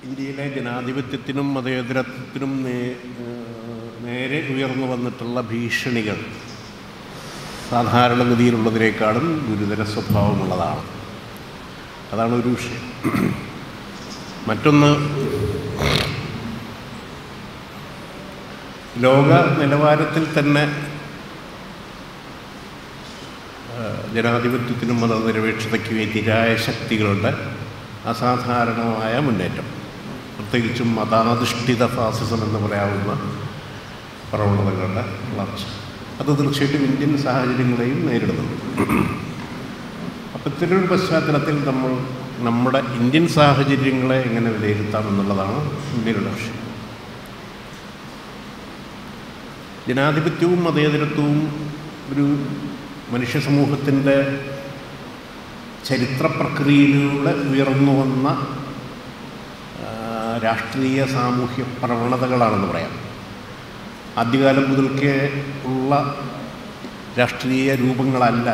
ഇന്ത്യയിലെ ജനാധിപത്യത്തിനും മതേതരത്വത്തിനും നേ നേരെ ഉയർന്നു വന്നിട്ടുള്ള ഭീഷണികൾ സാധാരണഗതിയിലുള്ളതിനേക്കാളും ഗുരുതര സ്വഭാവമുള്ളതാണ് അതാണ് ഒരു വിഷയം മറ്റൊന്ന് ലോക നിലവാരത്തിൽ തന്നെ ജനാധിപത്യത്തിനും മതനിരപേക്ഷതയ്ക്കും എതിരായ ശക്തികളുടെ അസാധാരണമായ മുന്നേറ്റം പ്രത്യേകിച്ചും മതാധിഷ്ഠിത ഫാസിസം എന്ന് പറയാവുന്ന പ്രവണതകളുടെ വളർച്ച അത് തീർച്ചയായിട്ടും ഇന്ത്യൻ സാഹചര്യങ്ങളെയും നേരിടുന്നുണ്ട് അപ്പം ഇത്തരൊരു പശ്ചാത്തലത്തിൽ നമ്മൾ നമ്മുടെ ഇന്ത്യൻ സാഹചര്യങ്ങളെ എങ്ങനെ വിലയിരുത്താം എന്നുള്ളതാണ് ഇന്ത്യയുടെ വിഷയം ജനാധിപത്യവും മതേതരത്വവും ഒരു മനുഷ്യ സമൂഹത്തിൻ്റെ ചരിത്ര പ്രക്രിയയിലൂടെ ഉയർന്നു വന്ന രാഷ്ട്രീയ സാമൂഹ്യ പ്രവണതകളാണെന്ന് പറയാം ആദ്യകാലം മുതൽക്കേ ഉള്ള രാഷ്ട്രീയ രൂപങ്ങളല്ല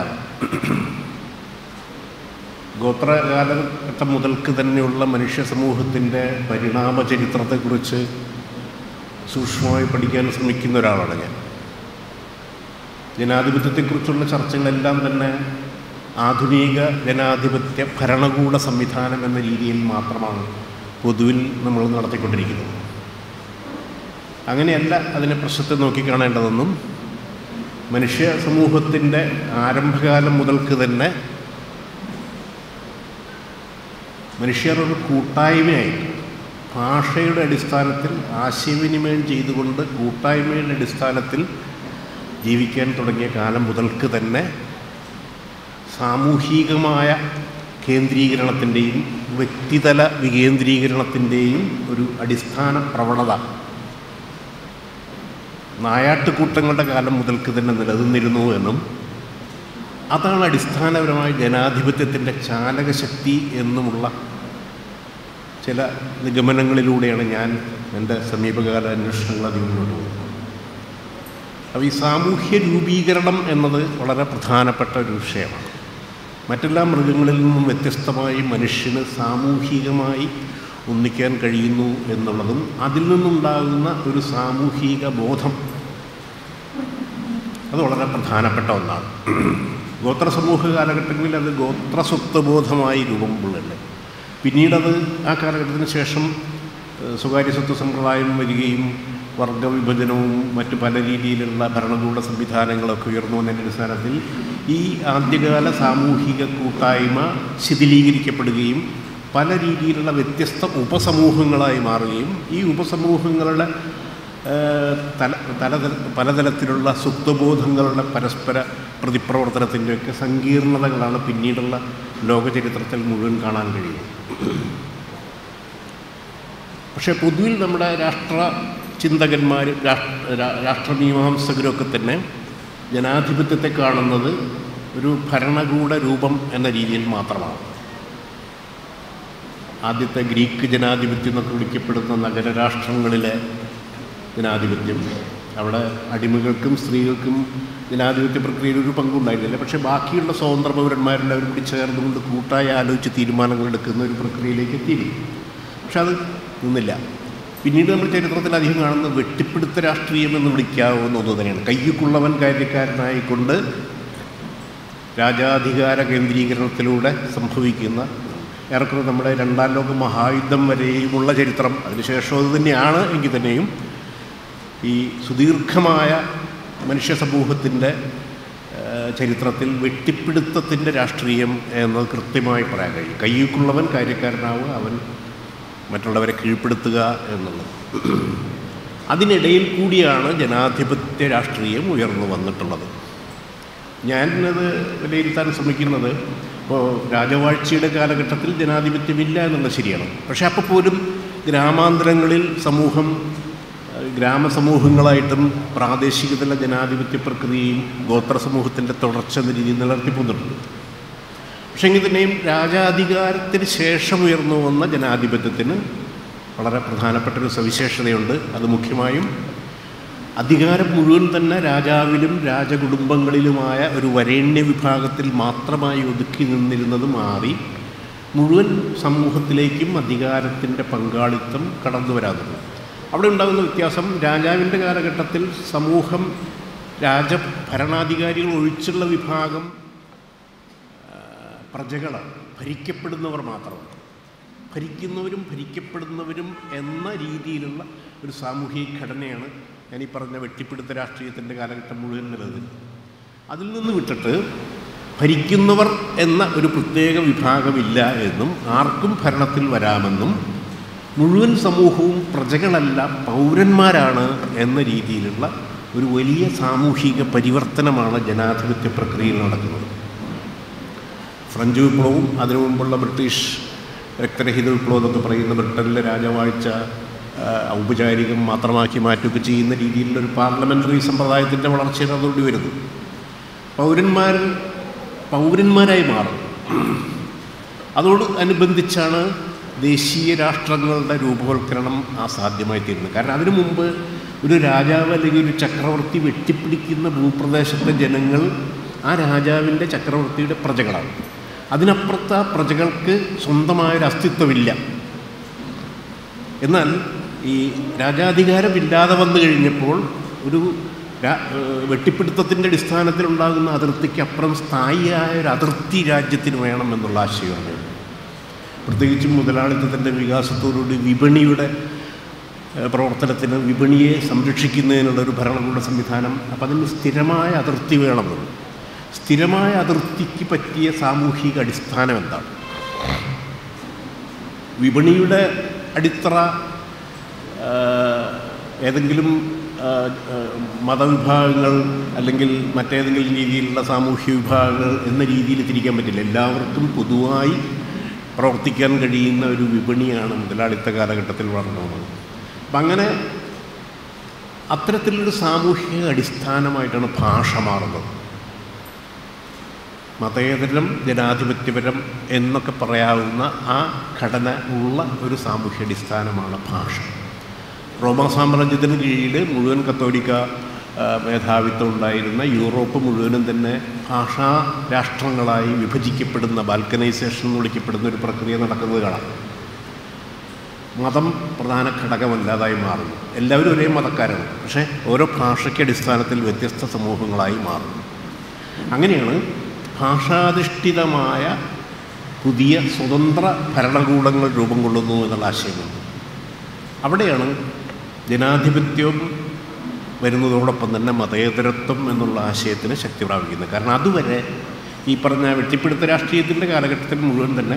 ഗോത്രകാലഘട്ടം മുതൽക്ക് തന്നെയുള്ള മനുഷ്യ സമൂഹത്തിൻ്റെ പരിണാമ ചരിത്രത്തെക്കുറിച്ച് സൂക്ഷ്മമായി പഠിക്കാൻ ശ്രമിക്കുന്ന ഒരാളാണ് ഞാൻ ജനാധിപത്യത്തെക്കുറിച്ചുള്ള ചർച്ചകളെല്ലാം തന്നെ ആധുനിക ജനാധിപത്യ ഭരണകൂട സംവിധാനം എന്ന രീതിയിൽ മാത്രമാണ് പൊതുവിൽ നമ്മൾ നടത്തിക്കൊണ്ടിരിക്കുന്നത് അങ്ങനെയല്ല അതിനെ പ്രശ്നത്തെ നോക്കിക്കാണേണ്ടതെന്നും മനുഷ്യ സമൂഹത്തിൻ്റെ ആരംഭകാലം മുതൽക്ക് തന്നെ മനുഷ്യർ ഒരു കൂട്ടായ്മയായിട്ട് ഭാഷയുടെ അടിസ്ഥാനത്തിൽ ആശയവിനിമയം ചെയ്തുകൊണ്ട് കൂട്ടായ്മയുടെ അടിസ്ഥാനത്തിൽ ജീവിക്കാൻ തുടങ്ങിയ കാലം മുതൽക്ക് തന്നെ സാമൂഹികമായ കേന്ദ്രീകരണത്തിൻ്റെയും വ്യക്തിതല വികേന്ദ്രീകരണത്തിൻ്റെയും ഒരു അടിസ്ഥാന പ്രവണത നായാട്ടുകൂട്ടങ്ങളുടെ കാലം മുതൽക്ക് തന്നെ നിലനിന്നിരുന്നു എന്നും അതാണ് അടിസ്ഥാനപരമായി ജനാധിപത്യത്തിൻ്റെ ചാലകശക്തി എന്നുമുള്ള ചില നിഗമനങ്ങളിലൂടെയാണ് ഞാൻ എൻ്റെ സമീപകാല അന്വേഷണങ്ങൾ അതിൽ മുന്നോട്ട് പോകുന്നത് അപ്പോൾ ഈ സാമൂഹ്യ രൂപീകരണം എന്നത് വളരെ പ്രധാനപ്പെട്ട ഒരു വിഷയമാണ് മറ്റെല്ലാ മൃഗങ്ങളിൽ നിന്നും വ്യത്യസ്തമായി മനുഷ്യന് സാമൂഹികമായി ഒന്നിക്കാൻ കഴിയുന്നു എന്നുള്ളതും അതിൽ നിന്നുണ്ടാകുന്ന ഒരു സാമൂഹിക ബോധം അത് വളരെ പ്രധാനപ്പെട്ട ഒന്നാണ് ഗോത്ര സമൂഹ കാലഘട്ടങ്ങളിൽ അത് ഗോത്രസ്വത്വബോധമായി രൂപം കൊള്ളല്ലേ പിന്നീടത് ആ കാലഘട്ടത്തിന് ശേഷം സ്വകാര്യ സ്വത്ത് സമ്പ്രദായം വരികയും വർഗവിഭജനവും മറ്റു പല രീതിയിലുള്ള ഭരണകൂട സംവിധാനങ്ങളൊക്കെ ഉയർന്നു വന്നതിൻ്റെ അടിസ്ഥാനത്തിൽ ഈ ആദ്യകാല സാമൂഹിക കൂട്ടായ്മ ശിഥിലീകരിക്കപ്പെടുകയും പല രീതിയിലുള്ള വ്യത്യസ്ത ഉപസമൂഹങ്ങളായി മാറുകയും ഈ ഉപസമൂഹങ്ങളുടെ തല തലതല പലതരത്തിലുള്ള സ്വത്വബോധങ്ങളുടെ പരസ്പര പ്രതിപ്രവർത്തനത്തിൻ്റെയൊക്കെ സങ്കീർണതകളാണ് പിന്നീടുള്ള ലോകചരിത്രത്തിൽ മുഴുവൻ കാണാൻ കഴിയും പക്ഷേ പൊതുവിൽ നമ്മുടെ രാഷ്ട്ര ചിന്തകന്മാർ രാഷ്ട്രമീമാംസകരൊക്കെ തന്നെ ജനാധിപത്യത്തെ കാണുന്നത് ഒരു ഭരണകൂട രൂപം എന്ന രീതിയിൽ മാത്രമാണ് ആദ്യത്തെ ഗ്രീക്ക് ജനാധിപത്യം എന്നൊക്കെ വിളിക്കപ്പെടുന്ന നഗരരാഷ്ട്രങ്ങളിലെ ജനാധിപത്യം അവിടെ അടിമകൾക്കും സ്ത്രീകൾക്കും ജനാധിപത്യ പ്രക്രിയയിൽ ഒരു പങ്കുണ്ടായിരുന്നില്ല പക്ഷേ ബാക്കിയുള്ള സ്വതന്ത്ര പൗരന്മാരെല്ലാവരും കൂടി ചേർന്നുകൊണ്ട് കൂട്ടായി ആലോചിച്ച് തീരുമാനങ്ങൾ എടുക്കുന്ന ഒരു പ്രക്രിയയിലേക്ക് എത്തിയിരുന്നു പക്ഷെ അത് നിന്നില്ല പിന്നീട് നമ്മൾ ചരിത്രത്തിൽ അധികം കാണുന്ന വെട്ടിപ്പിടുത്ത രാഷ്ട്രീയം എന്ന് വിളിക്കാവുന്ന ഒന്ന് തന്നെയാണ് കയ്യുക്കുള്ളവൻ കാര്യക്കാരനായിക്കൊണ്ട് രാജാധികാര കേന്ദ്രീകരണത്തിലൂടെ സംഭവിക്കുന്ന ഏറെക്കുറെ നമ്മുടെ രണ്ടാം ലോക മഹായുദ്ധം വരെയുമുള്ള ചരിത്രം അതിനുശേഷം അത് തന്നെയാണ് എങ്കിൽ തന്നെയും ഈ സുദീർഘമായ മനുഷ്യ സമൂഹത്തിൻ്റെ ചരിത്രത്തിൽ വെട്ടിപ്പിടുത്തത്തിൻ്റെ രാഷ്ട്രീയം എന്നത് കൃത്യമായി പറയാൻ കഴിയും കയ്യൂക്കുള്ളവൻ കാര്യക്കാരനാവുക അവൻ മറ്റുള്ളവരെ കീഴ്പ്പെടുത്തുക എന്നുള്ളത് അതിനിടയിൽ കൂടിയാണ് ജനാധിപത്യ രാഷ്ട്രീയം ഉയർന്നു വന്നിട്ടുള്ളത് ഞാനത് വിലയിരുത്താൻ ശ്രമിക്കുന്നത് ഇപ്പോൾ രാജവാഴ്ചയുടെ കാലഘട്ടത്തിൽ ജനാധിപത്യമില്ല എന്നുള്ളത് ശരിയാണ് പക്ഷേ അപ്പോൾ പോലും ഗ്രാമാന്തരങ്ങളിൽ സമൂഹം ഗ്രാമസമൂഹങ്ങളായിട്ടും പ്രാദേശികതല ജനാധിപത്യ പ്രക്രിയയും ഗോത്ര സമൂഹത്തിൻ്റെ തുടർച്ച എന്ന രീതിയിൽ നിലനിർത്തിപ്പോന്നിട്ടുണ്ട് പക്ഷെ എങ്കിൽ തന്നെയും രാജാധികാരത്തിന് ശേഷം ഉയർന്നു വന്ന ജനാധിപത്യത്തിന് വളരെ പ്രധാനപ്പെട്ട ഒരു സവിശേഷതയുണ്ട് അത് മുഖ്യമായും അധികാരം മുഴുവൻ തന്നെ രാജാവിലും രാജകുടുംബങ്ങളിലുമായ ഒരു വരേണ്യ വിഭാഗത്തിൽ മാത്രമായി ഒതുക്കി നിന്നിരുന്നത് മാറി മുഴുവൻ സമൂഹത്തിലേക്കും അധികാരത്തിൻ്റെ പങ്കാളിത്തം കടന്നു വരാറുണ്ട് അവിടെ ഉണ്ടാകുന്ന വ്യത്യാസം രാജാവിൻ്റെ കാലഘട്ടത്തിൽ സമൂഹം രാജ ഭരണാധികാരികൾ ഒഴിച്ചുള്ള വിഭാഗം പ്രജകൾ ഭരിക്കപ്പെടുന്നവർ മാത്രമാണ് ഭരിക്കുന്നവരും ഭരിക്കപ്പെടുന്നവരും എന്ന രീതിയിലുള്ള ഒരു സാമൂഹിക ഘടനയാണ് ഞാൻ ഈ പറഞ്ഞ വെട്ടിപ്പിടുത്ത രാഷ്ട്രീയത്തിൻ്റെ കാലഘട്ടം മുഴുവൻ നിലനിൽക്കുന്നത് അതിൽ നിന്ന് വിട്ടിട്ട് ഭരിക്കുന്നവർ എന്ന ഒരു പ്രത്യേക വിഭാഗമില്ല എന്നും ആർക്കും ഭരണത്തിൽ വരാമെന്നും മുഴുവൻ സമൂഹവും പ്രജകളല്ല പൗരന്മാരാണ് എന്ന രീതിയിലുള്ള ഒരു വലിയ സാമൂഹിക പരിവർത്തനമാണ് ജനാധിപത്യ പ്രക്രിയയിൽ നടക്കുന്നത് ഫ്രഞ്ച് വിപ്ലവവും അതിനു മുമ്പുള്ള ബ്രിട്ടീഷ് രക്തരഹിത വിപ്ലവം എന്നൊക്കെ പറയുന്ന ബ്രിട്ടനിലെ രാജവാഴ്ച ഔപചാരികം മാത്രമാക്കി മാറ്റുകയൊക്കെ ചെയ്യുന്ന രീതിയിലുള്ള ഒരു പാർലമെൻ്ററി സമ്പ്രദായത്തിൻ്റെ വളർച്ചയാണ് അതോടുകൂടി വരുന്നത് പൗരന്മാർ പൗരന്മാരായി മാറും അതോട് അനുബന്ധിച്ചാണ് ദേശീയ രാഷ്ട്രങ്ങളുടെ രൂപവൽക്കരണം അസാധ്യമായി തീരുന്നത് കാരണം അതിനു മുമ്പ് ഒരു രാജാവ് അല്ലെങ്കിൽ ഒരു ചക്രവർത്തി വെട്ടിപ്പിടിക്കുന്ന ഭൂപ്രദേശത്തെ ജനങ്ങൾ ആ രാജാവിൻ്റെ ചക്രവർത്തിയുടെ പ്രജകളാണ് അതിനപ്പുറത്ത് ആ പ്രജകൾക്ക് സ്വന്തമായൊരു അസ്തിത്വമില്ല എന്നാൽ ഈ രാജാധികാരമില്ലാതെ വന്നു കഴിഞ്ഞപ്പോൾ ഒരു വെട്ടിപ്പിടുത്തത്തിൻ്റെ അടിസ്ഥാനത്തിൽ ഉണ്ടാകുന്ന അതിർത്തിക്ക് അപ്പുറം സ്ഥായിയായ ഒരു അതിർത്തി രാജ്യത്തിന് വേണം എന്നുള്ള ആശയമാണ് പ്രത്യേകിച്ചും മുതലാളിത്തത്തിൻ്റെ വികാസത്തോടുകൂടി വിപണിയുടെ പ്രവർത്തനത്തിന് വിപണിയെ സംരക്ഷിക്കുന്നതിനുള്ള ഒരു ഭരണകൂട സംവിധാനം അപ്പം അതിന് സ്ഥിരമായ അതിർത്തി വേണമെന്നുള്ളൂ സ്ഥിരമായ അതിർത്തിക്ക് പറ്റിയ സാമൂഹിക അടിസ്ഥാനം എന്താണ് വിപണിയുടെ അടിത്തറ ഏതെങ്കിലും മതവിഭാഗങ്ങൾ അല്ലെങ്കിൽ മറ്റേതെങ്കിലും രീതിയിലുള്ള സാമൂഹ്യ വിഭാഗങ്ങൾ എന്ന രീതിയിൽ തിരിക്കാൻ പറ്റില്ല എല്ലാവർക്കും പൊതുവായി പ്രവർത്തിക്കാൻ കഴിയുന്ന ഒരു വിപണിയാണ് മുതലാളിത്ത കാലഘട്ടത്തിൽ വളർന്നു വന്നത് അപ്പം അങ്ങനെ അത്തരത്തിലൊരു സാമൂഹിക അടിസ്ഥാനമായിട്ടാണ് ഭാഷ മാറുന്നത് മതേതരം ജനാധിപത്യപരം എന്നൊക്കെ പറയാവുന്ന ആ ഘടന ഉള്ള ഒരു സാമൂഹ്യ അടിസ്ഥാനമാണ് ഭാഷ റോമ സാമ്രാജ്യത്തിന് കീഴിൽ മുഴുവൻ കത്തോലിക്ക മേധാവിത്വം ഉണ്ടായിരുന്ന യൂറോപ്പ് മുഴുവനും തന്നെ ഭാഷാ രാഷ്ട്രങ്ങളായി വിഭജിക്കപ്പെടുന്ന ബാൽക്കനൈസേഷൻ എന്ന് വിളിക്കപ്പെടുന്ന ഒരു പ്രക്രിയ നടക്കുന്നത് കാണാം മതം പ്രധാന ഘടകമല്ലാതായി മാറുന്നു എല്ലാവരും ഒരേ മതക്കാരാണ് പക്ഷേ ഓരോ ഭാഷയ്ക്ക് അടിസ്ഥാനത്തിൽ വ്യത്യസ്ത സമൂഹങ്ങളായി മാറുന്നു അങ്ങനെയാണ് ഭാഷാധിഷ്ഠിതമായ പുതിയ സ്വതന്ത്ര ഭരണകൂടങ്ങൾ രൂപം കൊള്ളുന്നു എന്നുള്ള ആശയമുണ്ട് അവിടെയാണ് ജനാധിപത്യം വരുന്നതോടൊപ്പം തന്നെ മതേതരത്വം എന്നുള്ള ആശയത്തിന് ശക്തി പ്രാപിക്കുന്നത് കാരണം അതുവരെ ഈ പറഞ്ഞ വെട്ടിപ്പിടുത്ത രാഷ്ട്രീയത്തിൻ്റെ കാലഘട്ടത്തിൽ മുഴുവൻ തന്നെ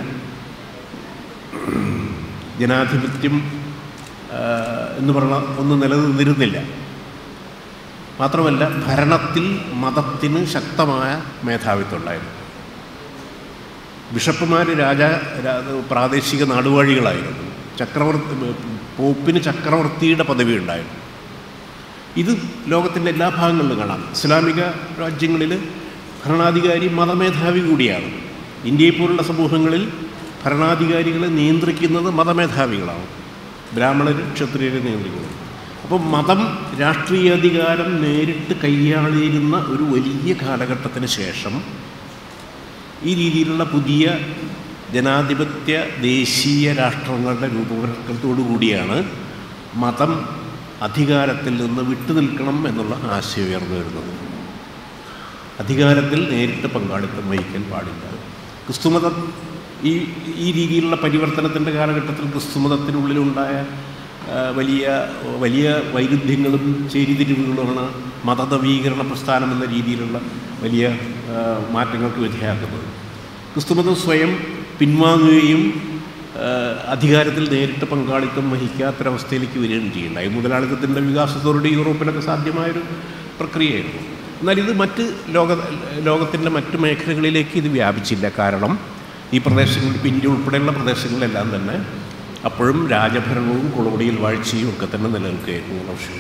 ജനാധിപത്യം എന്ന് പറഞ്ഞ ഒന്നും നിലനിന്നിരുന്നില്ല മാത്രമല്ല ഭരണത്തിൽ മതത്തിന് ശക്തമായ മേധാവിത്വം ഉണ്ടായിരുന്നു ബിഷപ്പുമാർ രാജ പ്രാദേശിക നാടുവാഴികളായിരുന്നു ചക്രവർത്തി പോപ്പിന് ചക്രവർത്തിയുടെ പദവി ഉണ്ടായിരുന്നു ഇത് ലോകത്തിൻ്റെ എല്ലാ ഭാഗങ്ങളിലും കാണാം ഇസ്ലാമിക രാജ്യങ്ങളിൽ ഭരണാധികാരി മതമേധാവി കൂടിയാണ് ഇന്ത്യയെ പോലുള്ള സമൂഹങ്ങളിൽ ഭരണാധികാരികളെ നിയന്ത്രിക്കുന്നത് മതമേധാവികളാണ് ബ്രാഹ്മണർ ക്ഷത്രിയരെ നിയന്ത്രിക്കുന്നത് അപ്പോൾ മതം രാഷ്ട്രീയാധികാരം നേരിട്ട് കൈയാളിയിരുന്ന ഒരു വലിയ കാലഘട്ടത്തിന് ശേഷം ഈ രീതിയിലുള്ള പുതിയ ജനാധിപത്യ ദേശീയ രാഷ്ട്രങ്ങളുടെ രൂപവൽക്കരണത്തോടു കൂടിയാണ് മതം അധികാരത്തിൽ നിന്ന് വിട്ടുനിൽക്കണം എന്നുള്ള ആശയം ഉയർന്നു വരുന്നത് അധികാരത്തിൽ നേരിട്ട് പങ്കാളിത്തം വഹിക്കാൻ പാടില്ല ക്രിസ്തുമതം ഈ ഈ രീതിയിലുള്ള പരിവർത്തനത്തിൻ്റെ കാലഘട്ടത്തിൽ ക്രിസ്തുമതത്തിനുള്ളിലുണ്ടായ വലിയ വലിയ വൈരുദ്ധ്യങ്ങളും ചേരിതിരിവുകളുമാണ് മതനവീകരണ പ്രസ്ഥാനം എന്ന രീതിയിലുള്ള വലിയ മാറ്റങ്ങൾക്ക് വിധേയമാക്കുന്നത് ക്രിസ്തുമതം സ്വയം പിൻവാങ്ങുകയും അധികാരത്തിൽ നേരിട്ട് പങ്കാളിത്തം വഹിക്കാത്തൊരവസ്ഥയിലേക്ക് വരികയും ചെയ്യുന്നുണ്ടായി മുതലാളിത്തത്തിൻ്റെ വികാസത്തോടെ യൂറോപ്പിലൊക്കെ സാധ്യമായൊരു പ്രക്രിയയായിരുന്നു എന്നാൽ ഇത് മറ്റ് ലോക ലോകത്തിൻ്റെ മറ്റ് മേഖലകളിലേക്ക് ഇത് വ്യാപിച്ചില്ല കാരണം ഈ പ്രദേശങ്ങളിൽ ഇപ്പം ഇന്ത്യ ഉൾപ്പെടെയുള്ള പ്രദേശങ്ങളിലെല്ലാം തന്നെ അപ്പോഴും രാജഭരണവും കൊളോണിയൽ വാഴ്ചയും ഒക്കെ തന്നെ നിലനിൽക്കുകയായിരുന്നു പക്ഷേ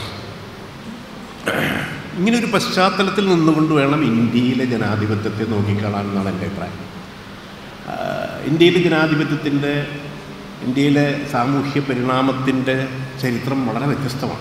ഇങ്ങനൊരു പശ്ചാത്തലത്തിൽ നിന്നുകൊണ്ട് വേണം ഇന്ത്യയിലെ ജനാധിപത്യത്തെ നോക്കിക്കാണാൻ എന്നാണ് എൻ്റെ അഭിപ്രായം ഇന്ത്യയിലെ ജനാധിപത്യത്തിൻ്റെ ഇന്ത്യയിലെ സാമൂഹ്യ പരിണാമത്തിൻ്റെ ചരിത്രം വളരെ വ്യത്യസ്തമാണ്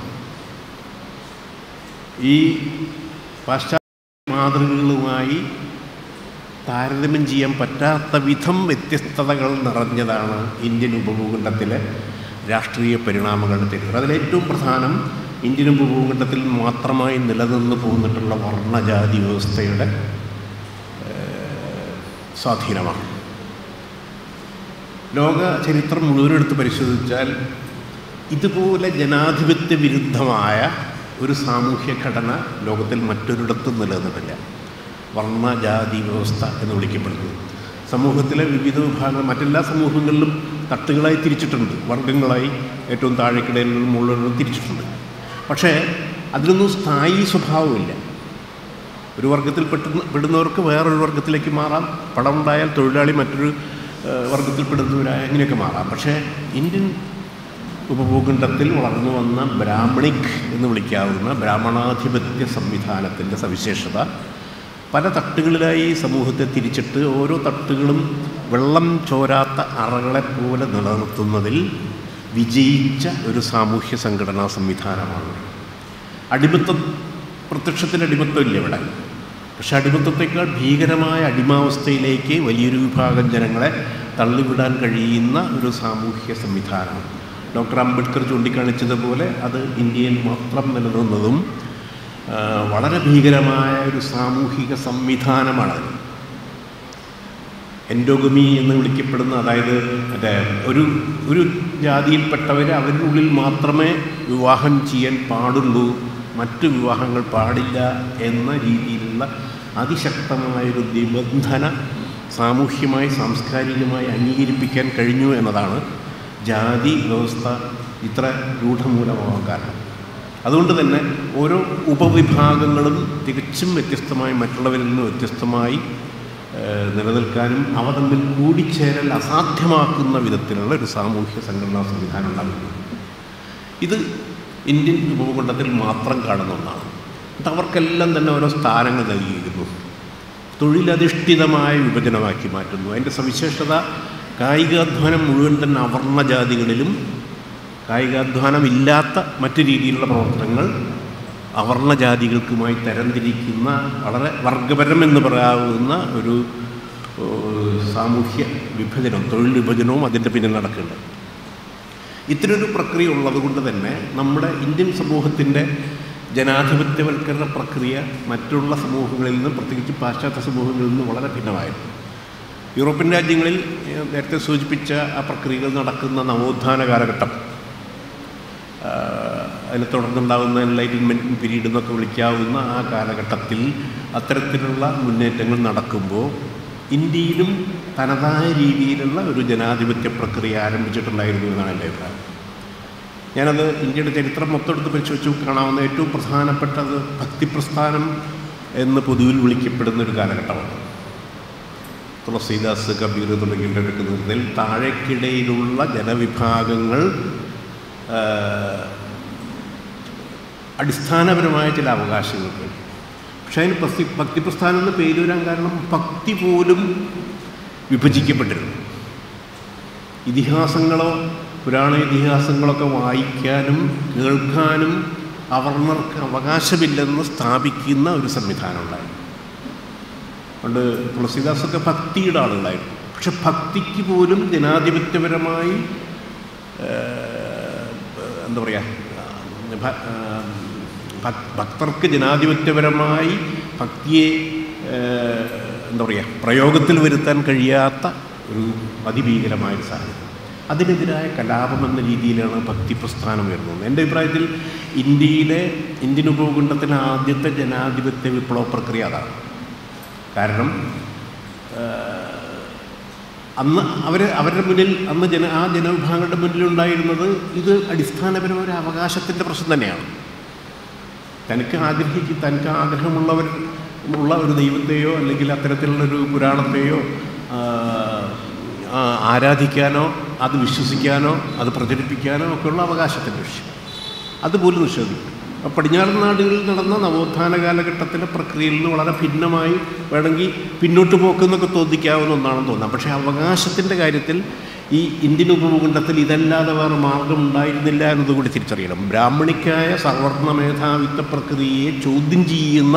ഈ പാശ്ചാത്യ മാതൃകകളുമായി താരതമ്യം ചെയ്യാൻ പറ്റാത്ത വിധം വ്യത്യസ്തതകൾ നിറഞ്ഞതാണ് ഇന്ത്യൻ ഉപഭൂഖണ്ഡത്തിലെ രാഷ്ട്രീയ പരിണാമങ്ങളുടെ ചരിത്രം അതിലേറ്റവും പ്രധാനം ഇന്ത്യൻ ഉപഭൂഖണ്ഡത്തിൽ മാത്രമായി നിലനിന്ന് പോന്നിട്ടുള്ള വർണ്ണജാതി വ്യവസ്ഥയുടെ സ്വാധീനമാണ് ലോക ചരിത്രം മുഴുവൻ എടുത്ത് പരിശോധിച്ചാൽ ഇതുപോലെ ജനാധിപത്യ വിരുദ്ധമായ ഒരു സാമൂഹ്യ ഘടന ലോകത്തിൽ മറ്റൊരിടത്തും നിലനിന്നിട്ടില്ല വർണ്ണജാതി വ്യവസ്ഥ എന്ന് വിളിക്കപ്പെടുന്നത് സമൂഹത്തിലെ വിവിധ വിഭാഗങ്ങൾ മറ്റെല്ലാ സമൂഹങ്ങളിലും തട്ടുകളായി തിരിച്ചിട്ടുണ്ട് വർഗങ്ങളായി ഏറ്റവും താഴേക്കിടയിലും മുകളിലും തിരിച്ചിട്ടുണ്ട് പക്ഷേ അതിനൊന്നും സ്ഥായി സ്വഭാവമില്ല ഒരു വർഗത്തിൽ പെട്ടുന്ന പെടുന്നവർക്ക് വേറൊരു വർഗത്തിലേക്ക് മാറാം പണമുണ്ടായാൽ തൊഴിലാളി മറ്റൊരു ഏഹ്, വർഗത്തിൽപ്പെടുന്നവരായ അങ്ങനെയൊക്കെ മാറാം പക്ഷേ ഇന്ത്യൻ ഉപഭൂഖണ്ഡത്തിൽ വളർന്നു വന്ന ബ്രാഹ്മണിക് എന്ന് വിളിക്കാവുന്ന ബ്രാഹ്മണാധിപത്യ സംവിധാനത്തിൻ്റെ സവിശേഷത പല തട്ടുകളിലായി സമൂഹത്തെ തിരിച്ചിട്ട് ഓരോ തട്ടുകളും വെള്ളം ചോരാത്ത അറകളെ പോലെ നിലനിർത്തുന്നതിൽ വിജയിച്ച ഒരു സാമൂഹ്യ സംഘടനാ സംവിധാനമാണ് അടിമത്തം പ്രത്യക്ഷത്തിൽ അടിമത്തമില്ല ഇവിടെ പക്ഷെ അടിമത്തത്തേക്കാൾ ഭീകരമായ അടിമാവസ്ഥയിലേക്ക് വലിയൊരു വിഭാഗം ജനങ്ങളെ തള്ളിവിടാൻ കഴിയുന്ന ഒരു സാമൂഹ്യ സംവിധാനമാണ് ഡോക്ടർ അംബേദ്കർ ചൂണ്ടിക്കാണിച്ചതുപോലെ അത് ഇന്ത്യയിൽ മാത്രം നിലനിന്നതും ആ, വളരെ ഭീകരമായ ഒരു സാമൂഹിക സംവിധാനമാണത് എൻഡോഗമി എന്ന് വിളിക്കപ്പെടുന്ന അതായത് മറ്റേ ഒരു ഒരു ജാതിയിൽപ്പെട്ടവർ അവരുടെ ഉള്ളിൽ മാത്രമേ വിവാഹം ചെയ്യാൻ പാടുള്ളൂ മറ്റു വിവാഹങ്ങൾ പാടില്ല എന്ന രീതിയിലുള്ള അതിശക്തമായൊരു നിബന്ധന സാമൂഹ്യമായി സാംസ്കാരികമായി അംഗീകരിപ്പിക്കാൻ കഴിഞ്ഞു എന്നതാണ് ജാതി വ്യവസ്ഥ ഇത്ര രൂഢമൂലമാകാൻ കാരണം അതുകൊണ്ട് തന്നെ ഓരോ ഉപവിഭാഗങ്ങളും തികച്ചും വ്യത്യസ്തമായി മറ്റുള്ളവരിൽ നിന്ന് വ്യത്യസ്തമായി ഏഹ്, നിലനിൽക്കാനും അവ തമ്മിൽ കൂടിച്ചേരൽ അസാധ്യമാക്കുന്ന വിധത്തിലുള്ള ഒരു സാമൂഹ്യ സംഘടനാ സംവിധാനം ഉണ്ടാകുന്നു ഇത് ഇന്ത്യൻ ഉപഭൂഖണ്ഡത്തിൽ മാത്രം കാണുന്ന ഒന്നാണ് എന്നിട്ട് അവർക്കെല്ലാം തന്നെ ഓരോ സ്ഥാനങ്ങൾ നൽകിയിരുന്നു തൊഴിലധിഷ്ഠിതമായ വിഭജനമാക്കി മാറ്റുന്നു അതിൻ്റെ സവിശേഷത കായികാധ്വാനം മുഴുവൻ തന്നെ അവർണ ജാതികളിലും കായികാധ്വാനമില്ലാത്ത മറ്റു രീതിയിലുള്ള പ്രവർത്തനങ്ങൾ അവർണ ജാതികൾക്കുമായി തരംതിരിക്കുന്ന വളരെ വർഗപരം എന്ന് പറയാവുന്ന ഒരു ഓ, സാമൂഹ്യ വിഭജനം തൊഴിൽ വിഭജനവും അതിൻ്റെ പിന്നിൽ നടക്കുന്നുണ്ട് ഇത്തരൊരു പ്രക്രിയ ഉള്ളത് കൊണ്ട് തന്നെ നമ്മുടെ ഇന്ത്യൻ സമൂഹത്തിൻ്റെ ജനാധിപത്യവൽക്കരണ പ്രക്രിയ മറ്റുള്ള സമൂഹങ്ങളിൽ നിന്ന് പ്രത്യേകിച്ച് പാശ്ചാത്യ സമൂഹങ്ങളിൽ നിന്ന് വളരെ ഭിന്നമായിരുന്നു യൂറോപ്യൻ രാജ്യങ്ങളിൽ ഏഹ്, നേരത്തെ സൂചിപ്പിച്ച ആ പ്രക്രിയകൾ നടക്കുന്ന നവോത്ഥാന കാലഘട്ടം ആഹ്, അതിനെ തുടർന്നുണ്ടാകുന്ന എൻലൈറ്റൻമെൻറ്റ് പീരീഡ് എന്നൊക്കെ വിളിക്കാവുന്ന ആ കാലഘട്ടത്തിൽ അത്തരത്തിലുള്ള മുന്നേറ്റങ്ങൾ നടക്കുമ്പോൾ ഇന്ത്യയിലും തനതായ രീതിയിലുള്ള ഒരു ജനാധിപത്യ പ്രക്രിയ ആരംഭിച്ചിട്ടുണ്ടായിരുന്നു എന്നാണ് എൻ്റെ അഭിപ്രായം ഞാനത് ഇന്ത്യയുടെ ചരിത്രം മൊത്തം എടുത്ത് പരിശോധിച്ച് കാണാവുന്ന ഏറ്റവും പ്രധാനപ്പെട്ടത് ഭക്തിപ്രസ്ഥാനം എന്ന് പൊതുവിൽ വിളിക്കപ്പെടുന്ന ഒരു കാലഘട്ടമാണ് തുളസീദാസ് കബീർ തുടങ്ങിയവരൊക്കെ നേതൃത്വത്തിൽ താഴേക്കിടയിലുള്ള ജനവിഭാഗങ്ങൾ ആ, അടിസ്ഥാനപരമായ ചില അവകാശങ്ങൾക്ക് പക്ഷേ അതിന് ഭക്തി ഭക്തിപ്രസ്ഥാനം എന്ന് പേര് വരാൻ കാരണം ഭക്തി പോലും വിഭജിക്കപ്പെട്ടിരുന്നു ഇതിഹാസങ്ങളോ പുരാണ ഇതിഹാസങ്ങളൊക്കെ വായിക്കാനും കേൾക്കാനും അവർണർക്ക് അവകാശമില്ലെന്ന് സ്ഥാപിക്കുന്ന ഒരു സംവിധാനം ഉണ്ടായിരുന്നു അതുകൊണ്ട് തുളസിദാസൊക്കെ ഭക്തിയുടെ ആളുകളായിരുന്നു പക്ഷെ ഭക്തിക്ക് പോലും ജനാധിപത്യപരമായി ഏഹ്, എന്താ പറയുക ഭ- ഏഹ്, ഭക്- ഭക്തർക്ക് ജനാധിപത്യപരമായി ഭക്തിയെ ഏഹ്, എന്താ പറയുക പ്രയോഗത്തിൽ വരുത്താൻ കഴിയാത്ത ഒരു അതിഭീകരമായ ഒരു സാഹചര്യം അതിനെതിരായ കലാപം എന്ന രീതിയിലാണ് ഭക്തി പ്രസ്ഥാനം വരുന്നത് എൻ്റെ അഭിപ്രായത്തിൽ ഇന്ത്യയിലെ ഇന്ത്യൻ ഉപഭൂഖണ്ഡത്തിലെ ആദ്യത്തെ ജനാധിപത്യ വിപ്ലവ പ്രക്രിയ അതാണ് കാരണം അന്ന് അവർ അവരുടെ മുന്നിൽ അന്ന് ജന ആ ജനവിഭാഗങ്ങളുടെ മുന്നിലുണ്ടായിരുന്നത് ഇത് അടിസ്ഥാനപരമായ ഒരു അവകാശത്തിൻ്റെ പ്രശ്നം തന്നെയാണ് തനിക്ക് ആഗ്രഹിക്കും തനിക്ക് ആഗ്രഹമുള്ളവർ ഉള്ള ഒരു ദൈവത്തെയോ അല്ലെങ്കിൽ അത്തരത്തിലുള്ളൊരു പുരാണത്തെയോ ആ, ആ, ആരാധിക്കാനോ അത് വിശ്വസിക്കാനോ അത് പ്രചരിപ്പിക്കാനോ ഒക്കെയുള്ള അവകാശത്തിൻ്റെ വിഷയം അതുപോലും നിഷേധിക്കും അപ്പോൾ പടിഞ്ഞാറൻ നാടുകളിൽ നടന്ന നവോത്ഥാന കാലഘട്ടത്തിലെ പ്രക്രിയയിൽ നിന്ന് വളരെ ഭിന്നമായി വേണമെങ്കിൽ പിന്നോട്ട് പോക്കെന്നൊക്കെ തോന്നിക്കാവുന്ന ഒന്നാണെന്ന് തോന്നാം പക്ഷേ അവകാശത്തിൻ്റെ കാര്യത്തിൽ ഈ ഇന്ത്യൻ ഉപഭൂഖണ്ഡത്തിൽ ഇതല്ലാതെ വേറെ മാർഗം ഉണ്ടായിരുന്നില്ല എന്നതുകൂടി തിരിച്ചറിയണം ബ്രാഹ്മണിക്കായ സവർണ മേധാവിത്വ പ്രക്രിയയെ ചോദ്യം ചെയ്യുന്ന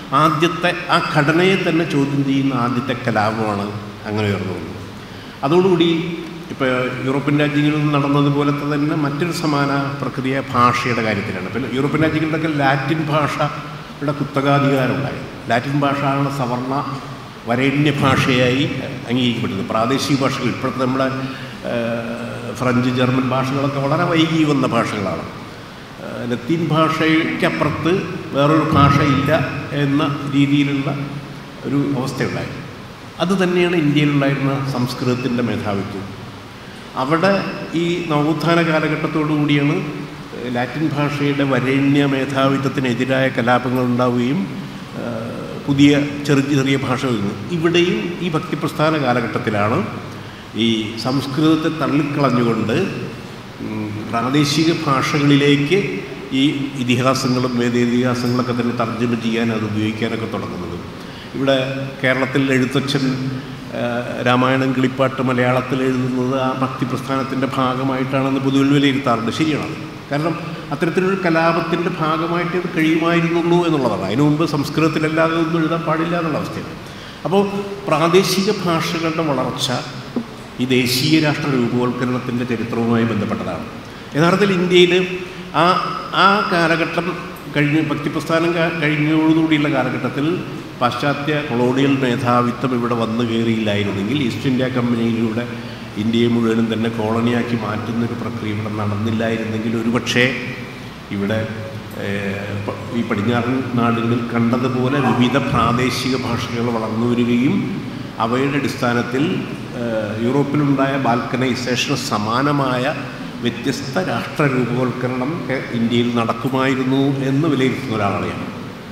ആദ്യത്തെ ആ ഘടനയെ തന്നെ ചോദ്യം ചെയ്യുന്ന ആദ്യത്തെ കലാപമാണ് അങ്ങനെ ഉയർന്നു വന്നത് അതോടുകൂടി ഇപ്പോൾ യൂറോപ്യൻ രാജ്യങ്ങളിൽ നടന്നതുപോലത്തെ തന്നെ മറ്റൊരു സമാന പ്രക്രിയ ഭാഷയുടെ കാര്യത്തിലാണ് പിന്നെ യൂറോപ്യൻ രാജ്യങ്ങളിലൊക്കെ ലാറ്റിൻ ഭാഷയുടെ കുത്തകാധികാരമുണ്ടായി ലാറ്റിൻ ഭാഷയാണ് സവർണ വരേണ്യ ഭാഷയായി അംഗീകരിക്കപ്പെട്ടത് പ്രാദേശിക ഭാഷകൾ ഇപ്പോഴത്തെ നമ്മുടെ ഏഹ്, ഫ്രഞ്ച് ജർമ്മൻ ഭാഷകളൊക്കെ വളരെ വൈകി വന്ന ഭാഷകളാണ് ഏഹ്, ലത്തീൻ ഭാഷയ്ക്കപ്പുറത്ത് വേറൊരു ഭാഷയില്ല എന്ന രീതിയിലുള്ള ഒരു അവസ്ഥയുണ്ടായി അത് തന്നെയാണ് ഇന്ത്യയിലുണ്ടായിരുന്ന സംസ്കൃതത്തിൻ്റെ മേധാവിത്വം അവിടെ ഈ നവോത്ഥാന കാലഘട്ടത്തോടു കൂടിയാണ് ലാറ്റിൻ ഭാഷയുടെ വരേണ്യ മേധാവിത്വത്തിനെതിരായ കലാപങ്ങൾ ഉണ്ടാവുകയും ആ, പുതിയ ചെറിയ ചെറിയ ഭാഷകൾ നിന്ന് ഇവിടെയും ഈ ഭക്തിപ്രസ്ഥാന കാലഘട്ടത്തിലാണ് ഈ സംസ്കൃതത്തെ തള്ളിക്കളഞ്ഞുകൊണ്ട് ഉം, പ്രാദേശിക ഭാഷകളിലേക്ക് ഈ ഇതിഹാസങ്ങളും വേദേതിഹാസങ്ങളൊക്കെ തന്നെ തർജ്ജമ ചെയ്യാൻ അത് ഉപയോഗിക്കാനൊക്കെ തുടങ്ങുന്നത് ഇവിടെ കേരളത്തിൽ എഴുത്തച്ഛൻ ആ, രാമായണം കിളിപ്പാട്ട് മലയാളത്തിൽ എഴുതുന്നത് ആ ഭക്തി പ്രസ്ഥാനത്തിൻ്റെ ഭാഗമായിട്ടാണെന്ന് പൊതുവിൽ വിലയിരുത്താറുണ്ട് ശരിയാണ് കാരണം അത്തരത്തിലൊരു കലാപത്തിൻ്റെ ഭാഗമായിട്ട് ഇത് കഴിയുമായിരുന്നുള്ളൂ എന്നുള്ളതാണ് അതിനു മുമ്പ് സംസ്കൃതത്തിലല്ലാതെ ഒന്നും എഴുതാൻ പാടില്ല എന്നുള്ള അവസ്ഥയാണ് അപ്പോൾ പ്രാദേശിക ഭാഷകളുടെ വളർച്ച ഈ ദേശീയ രാഷ്ട്ര രൂപവൽക്കരണത്തിൻ്റെ ചരിത്രവുമായി ബന്ധപ്പെട്ടതാണ് യഥാർത്ഥത്തിൽ ഇന്ത്യയിൽ ആ ആ കാലഘട്ടം കഴിഞ്ഞ് ഭക്തിപ്രസ്ഥാനം ക- കഴിഞ്ഞതോടുകൂടിയുള്ള കാലഘട്ടത്തിൽ പാശ്ചാത്യ കൊളോണിയൽ മേധാവിത്വം ഇവിടെ വന്നു കയറിയില്ലായിരുന്നെങ്കിൽ ഈസ്റ്റ് ഇന്ത്യ കമ്പനിയിലൂടെ ഇന്ത്യയെ മുഴുവനും തന്നെ കോളനിയാക്കി മാറ്റുന്നൊരു പ്രക്രിയ ഇവിടെ നടന്നില്ലായിരുന്നെങ്കിൽ ഒരുപക്ഷേ ഇവിടെ ഏഹ്, പ- ഈ പടിഞ്ഞാറൻ നാടുകളിൽ കണ്ടതുപോലെ വിവിധ പ്രാദേശിക ഭാഷകൾ വളർന്നു വരികയും അവയുടെ അടിസ്ഥാനത്തിൽ ഏഹ്, യൂറോപ്പിലുണ്ടായ ബാൽക്കനൈസേഷന് സമാനമായ വ്യത്യസ്ത രാഷ്ട്ര രൂപവൽക്കരണം കെ- ഇന്ത്യയിൽ നടക്കുമായിരുന്നു എന്ന് വിലയിരുത്തുന്ന ഒരാളാണ് ഞാൻ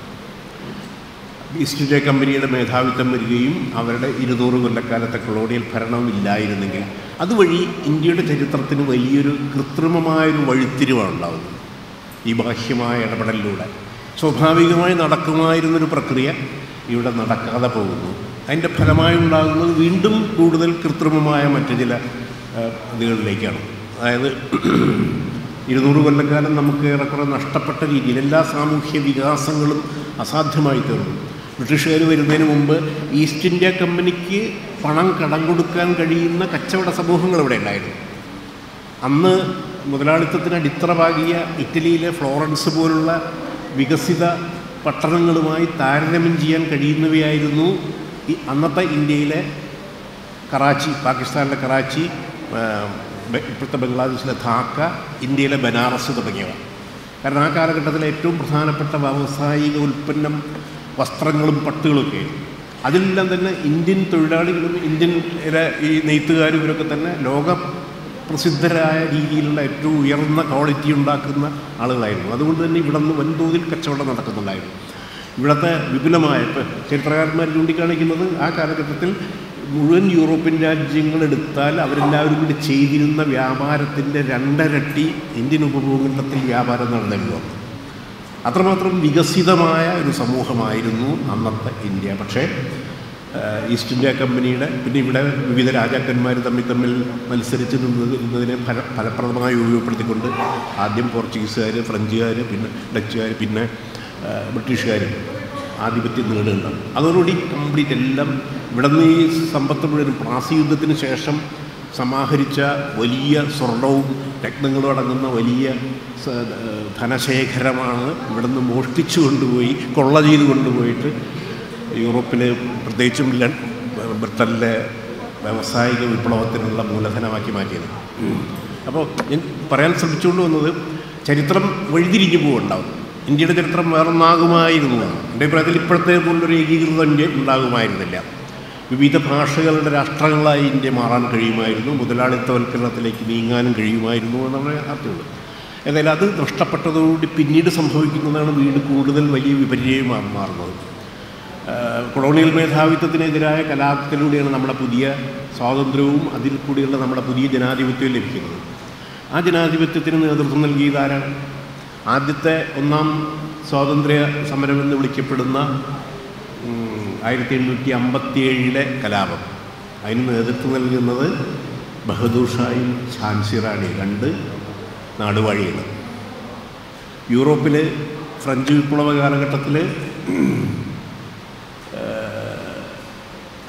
ഈസ്റ്റ് ഇന്ത്യ കമ്പനിയുടെ മേധാവിത്വം വരികയും അവരുടെ ഇരുന്നൂറ് കൊല്ലക്കാലത്തെ കൊളോണിയൽ ഭരണം ഇല്ലായിരുന്നെങ്കിൽ അതുവഴി ഇന്ത്യയുടെ ചരിത്രത്തിന് വലിയൊരു കൃത്രിമമായൊരു വഴിത്തിരിവാണ് ഉണ്ടാകുന്നത് ഈ ബാഹ്യമായ ഇടപെടലിലൂടെ സ്വാഭാവികമായി നടക്കുമായിരുന്നൊരു പ്രക്രിയ ഇവിടെ നടക്കാതെ പോകുന്നു അതിൻ്റെ ഫലമായി ഉണ്ടാകുന്നത് വീണ്ടും കൂടുതൽ കൃത്രിമമായ മറ്റു ചില ആ, ഇതുകളിലേക്കാണ് അതായത് ഇരുന്നൂറ് കൊല്ലക്കാലം നമുക്ക് ഏറെക്കുറെ നഷ്ടപ്പെട്ട രീതിയിൽ എല്ലാ സാമൂഹ്യ വികാസങ്ങളും അസാധ്യമായി തീർന്നു ബ്രിട്ടീഷുകാർ വരുന്നതിന് മുമ്പ് ഈസ്റ്റ് ഇന്ത്യ കമ്പനിക്ക് പണം കടം കൊടുക്കാൻ കഴിയുന്ന കച്ചവട സമൂഹങ്ങൾ ഇവിടെ ഉണ്ടായിരുന്നു അന്ന് മുതലാളിത്തത്തിന് അടിത്തറ പാകിയ ഇറ്റലിയിലെ ഫ്ലോറൻസ് പോലുള്ള വികസിത പട്ടണങ്ങളുമായി താരതമ്യം ചെയ്യാൻ കഴിയുന്നവയായിരുന്നു ഈ അന്നത്തെ ഇന്ത്യയിലെ കറാച്ചി പാകിസ്ഥാനിലെ കറാച്ചി ആ, ബെ- ഇപ്പോഴത്തെ ബംഗ്ലാദേശിലെ ധാക്ക ഇന്ത്യയിലെ ബനാറസ് തുടങ്ങിയവ കാരണം ആ കാലഘട്ടത്തിലെ ഏറ്റവും പ്രധാനപ്പെട്ട വ്യാവസായിക ഉൽപ്പന്നം വസ്ത്രങ്ങളും പട്ടുകളൊക്കെ അതിലെല്ലാം തന്നെ ഇന്ത്യൻ തൊഴിലാളികളും ഇന്ത്യൻ ഇര- ഈ നെയ്ത്തുകാരും ഇവരൊക്കെ തന്നെ ലോക പ്രസിദ്ധരായ രീതിയിലുള്ള ഏറ്റവും ഉയർന്ന ക്വാളിറ്റി ഉണ്ടാക്കുന്ന ആളുകളായിരുന്നു അതുകൊണ്ട് തന്നെ ഇവിടെ നിന്ന് വൻതോതിൽ കച്ചവടം നടക്കുന്നുണ്ടായിരുന്നു ഇവിടുത്തെ വിപുലമായ ഇപ്പം ചരിത്രകാരന്മാർ ചൂണ്ടിക്കാണിക്കുന്നത് ആ കാലഘട്ടത്തിൽ മുഴുവൻ യൂറോപ്യൻ രാജ്യങ്ങൾ എടുത്താൽ അവരെല്ലാവരും കൂടി ചെയ്തിരുന്ന വ്യാപാരത്തിൻ്റെ രണ്ടരട്ടി ഇന്ത്യൻ ഉപഭൂഖണ്ഡത്തിൽ വ്യാപാരം നടന്നിരുന്നു അത്രമാത്രം വികസിതമായ ഒരു സമൂഹമായിരുന്നു അന്നത്തെ ഇന്ത്യ പക്ഷേ ഏഹ്, ഈസ്റ്റ് ഇന്ത്യ കമ്പനിയുടെ പിന്നെ ഇവിടെ വിവിധ രാജാക്കന്മാർ തമ്മിൽ തമ്മിൽ മത്സരിച്ച് നിന്നത് നിന്നതിനെ ഫല ഫലപ്രദമായി ഉപയോഗപ്പെടുത്തിക്കൊണ്ട് ആദ്യം പോർച്ചുഗീസുകാർ ഫ്രഞ്ചുകാർ പിന്നെ ഡച്ചുകാർ പിന്നെ ഏഹ്, ബ്രിട്ടീഷുകാർ ആധിപത്യം നേടുകയുണ്ടാകും അതോടുകൂടി കംപ്ലീറ്റ് എല്ലാം ഇവിടെ നിന്ന് ഈ സമ്പത്ത് മുഴുവൻ പ്ലാസി യുദ്ധത്തിന് ശേഷം സമാഹരിച്ച വലിയ സ്വർണവും രത്നങ്ങളും അടങ്ങുന്ന വലിയ സ- ഏഹ് ധനശേഖരമാണ് ഇവിടുന്ന് മോഷ്ടിച്ചു കൊണ്ടുപോയി കൊള്ള ചെയ്ത് കൊണ്ടുപോയിട്ട് യൂറോപ്പിൽ പ്രത്യേകിച്ചും ലൺ ബ്രിട്ടനിലെ വ്യാവസായിക വിപ്ലവത്തിനുള്ള മൂലധനമാക്കി മാറ്റിയത് അപ്പോൾ ഞാൻ പറയാൻ ശ്രമിച്ചുകൊണ്ട് വന്നത് ചരിത്രം വഴിതിരിഞ്ഞു പോകുന്നുണ്ടാവും ഇന്ത്യയുടെ ചരിത്രം വേറൊന്നാകുമായിരുന്നു എന്നാണ്. എൻ്റെ അഭിപ്രായത്തിൽ ഇപ്പോഴത്തെ പോലൊരു ഏകീകൃതം ഇന്ത്യ ഉണ്ടാകുമായിരുന്നില്ല വിവിധ ഭാഷകളുടെ രാഷ്ട്രങ്ങളായി ഇന്ത്യ മാറാൻ കഴിയുമായിരുന്നു മുതലാളിത്തവൽക്കരണത്തിലേക്ക് നീങ്ങാനും കഴിയുമായിരുന്നു എന്നാണ് അർത്ഥമുള്ളത് ഏതായാലും അത് നഷ്ടപ്പെട്ടതോടുകൂടി പിന്നീട് സംഭവിക്കുന്നതാണ് വീട് കൂടുതൽ വലിയ വിപര്യമായി മാറുന്നത് ആഹ് കൊളോണിയൽ മേധാവിത്വത്തിനെതിരായ കലാപത്തിലൂടെയാണ് നമ്മുടെ പുതിയ സ്വാതന്ത്ര്യവും അതിൽ കൂടിയുള്ള നമ്മുടെ പുതിയ ജനാധിപത്യവും ലഭിക്കുന്നത് ആ ജനാധിപത്യത്തിന് നേതൃത്വം നൽകിയത് ആരാണ് ആദ്യത്തെ ഒന്നാം സ്വാതന്ത്ര്യ സമരം എന്ന് വിളിക്കപ്പെടുന്ന ഉം, ആയിരത്തി എണ്ണൂറ്റി അമ്പത്തി ഏഴിലെ കലാപം അതിന് നേതൃത്വം നൽകുന്നത് ബഹദൂർ ഷായും ഝാൻസി റാണി രണ്ട് നാടുവാഴികൾ യൂറോപ്പിൽ ഫ്രഞ്ച് വിപ്ലവ കാലഘട്ടത്തിൽ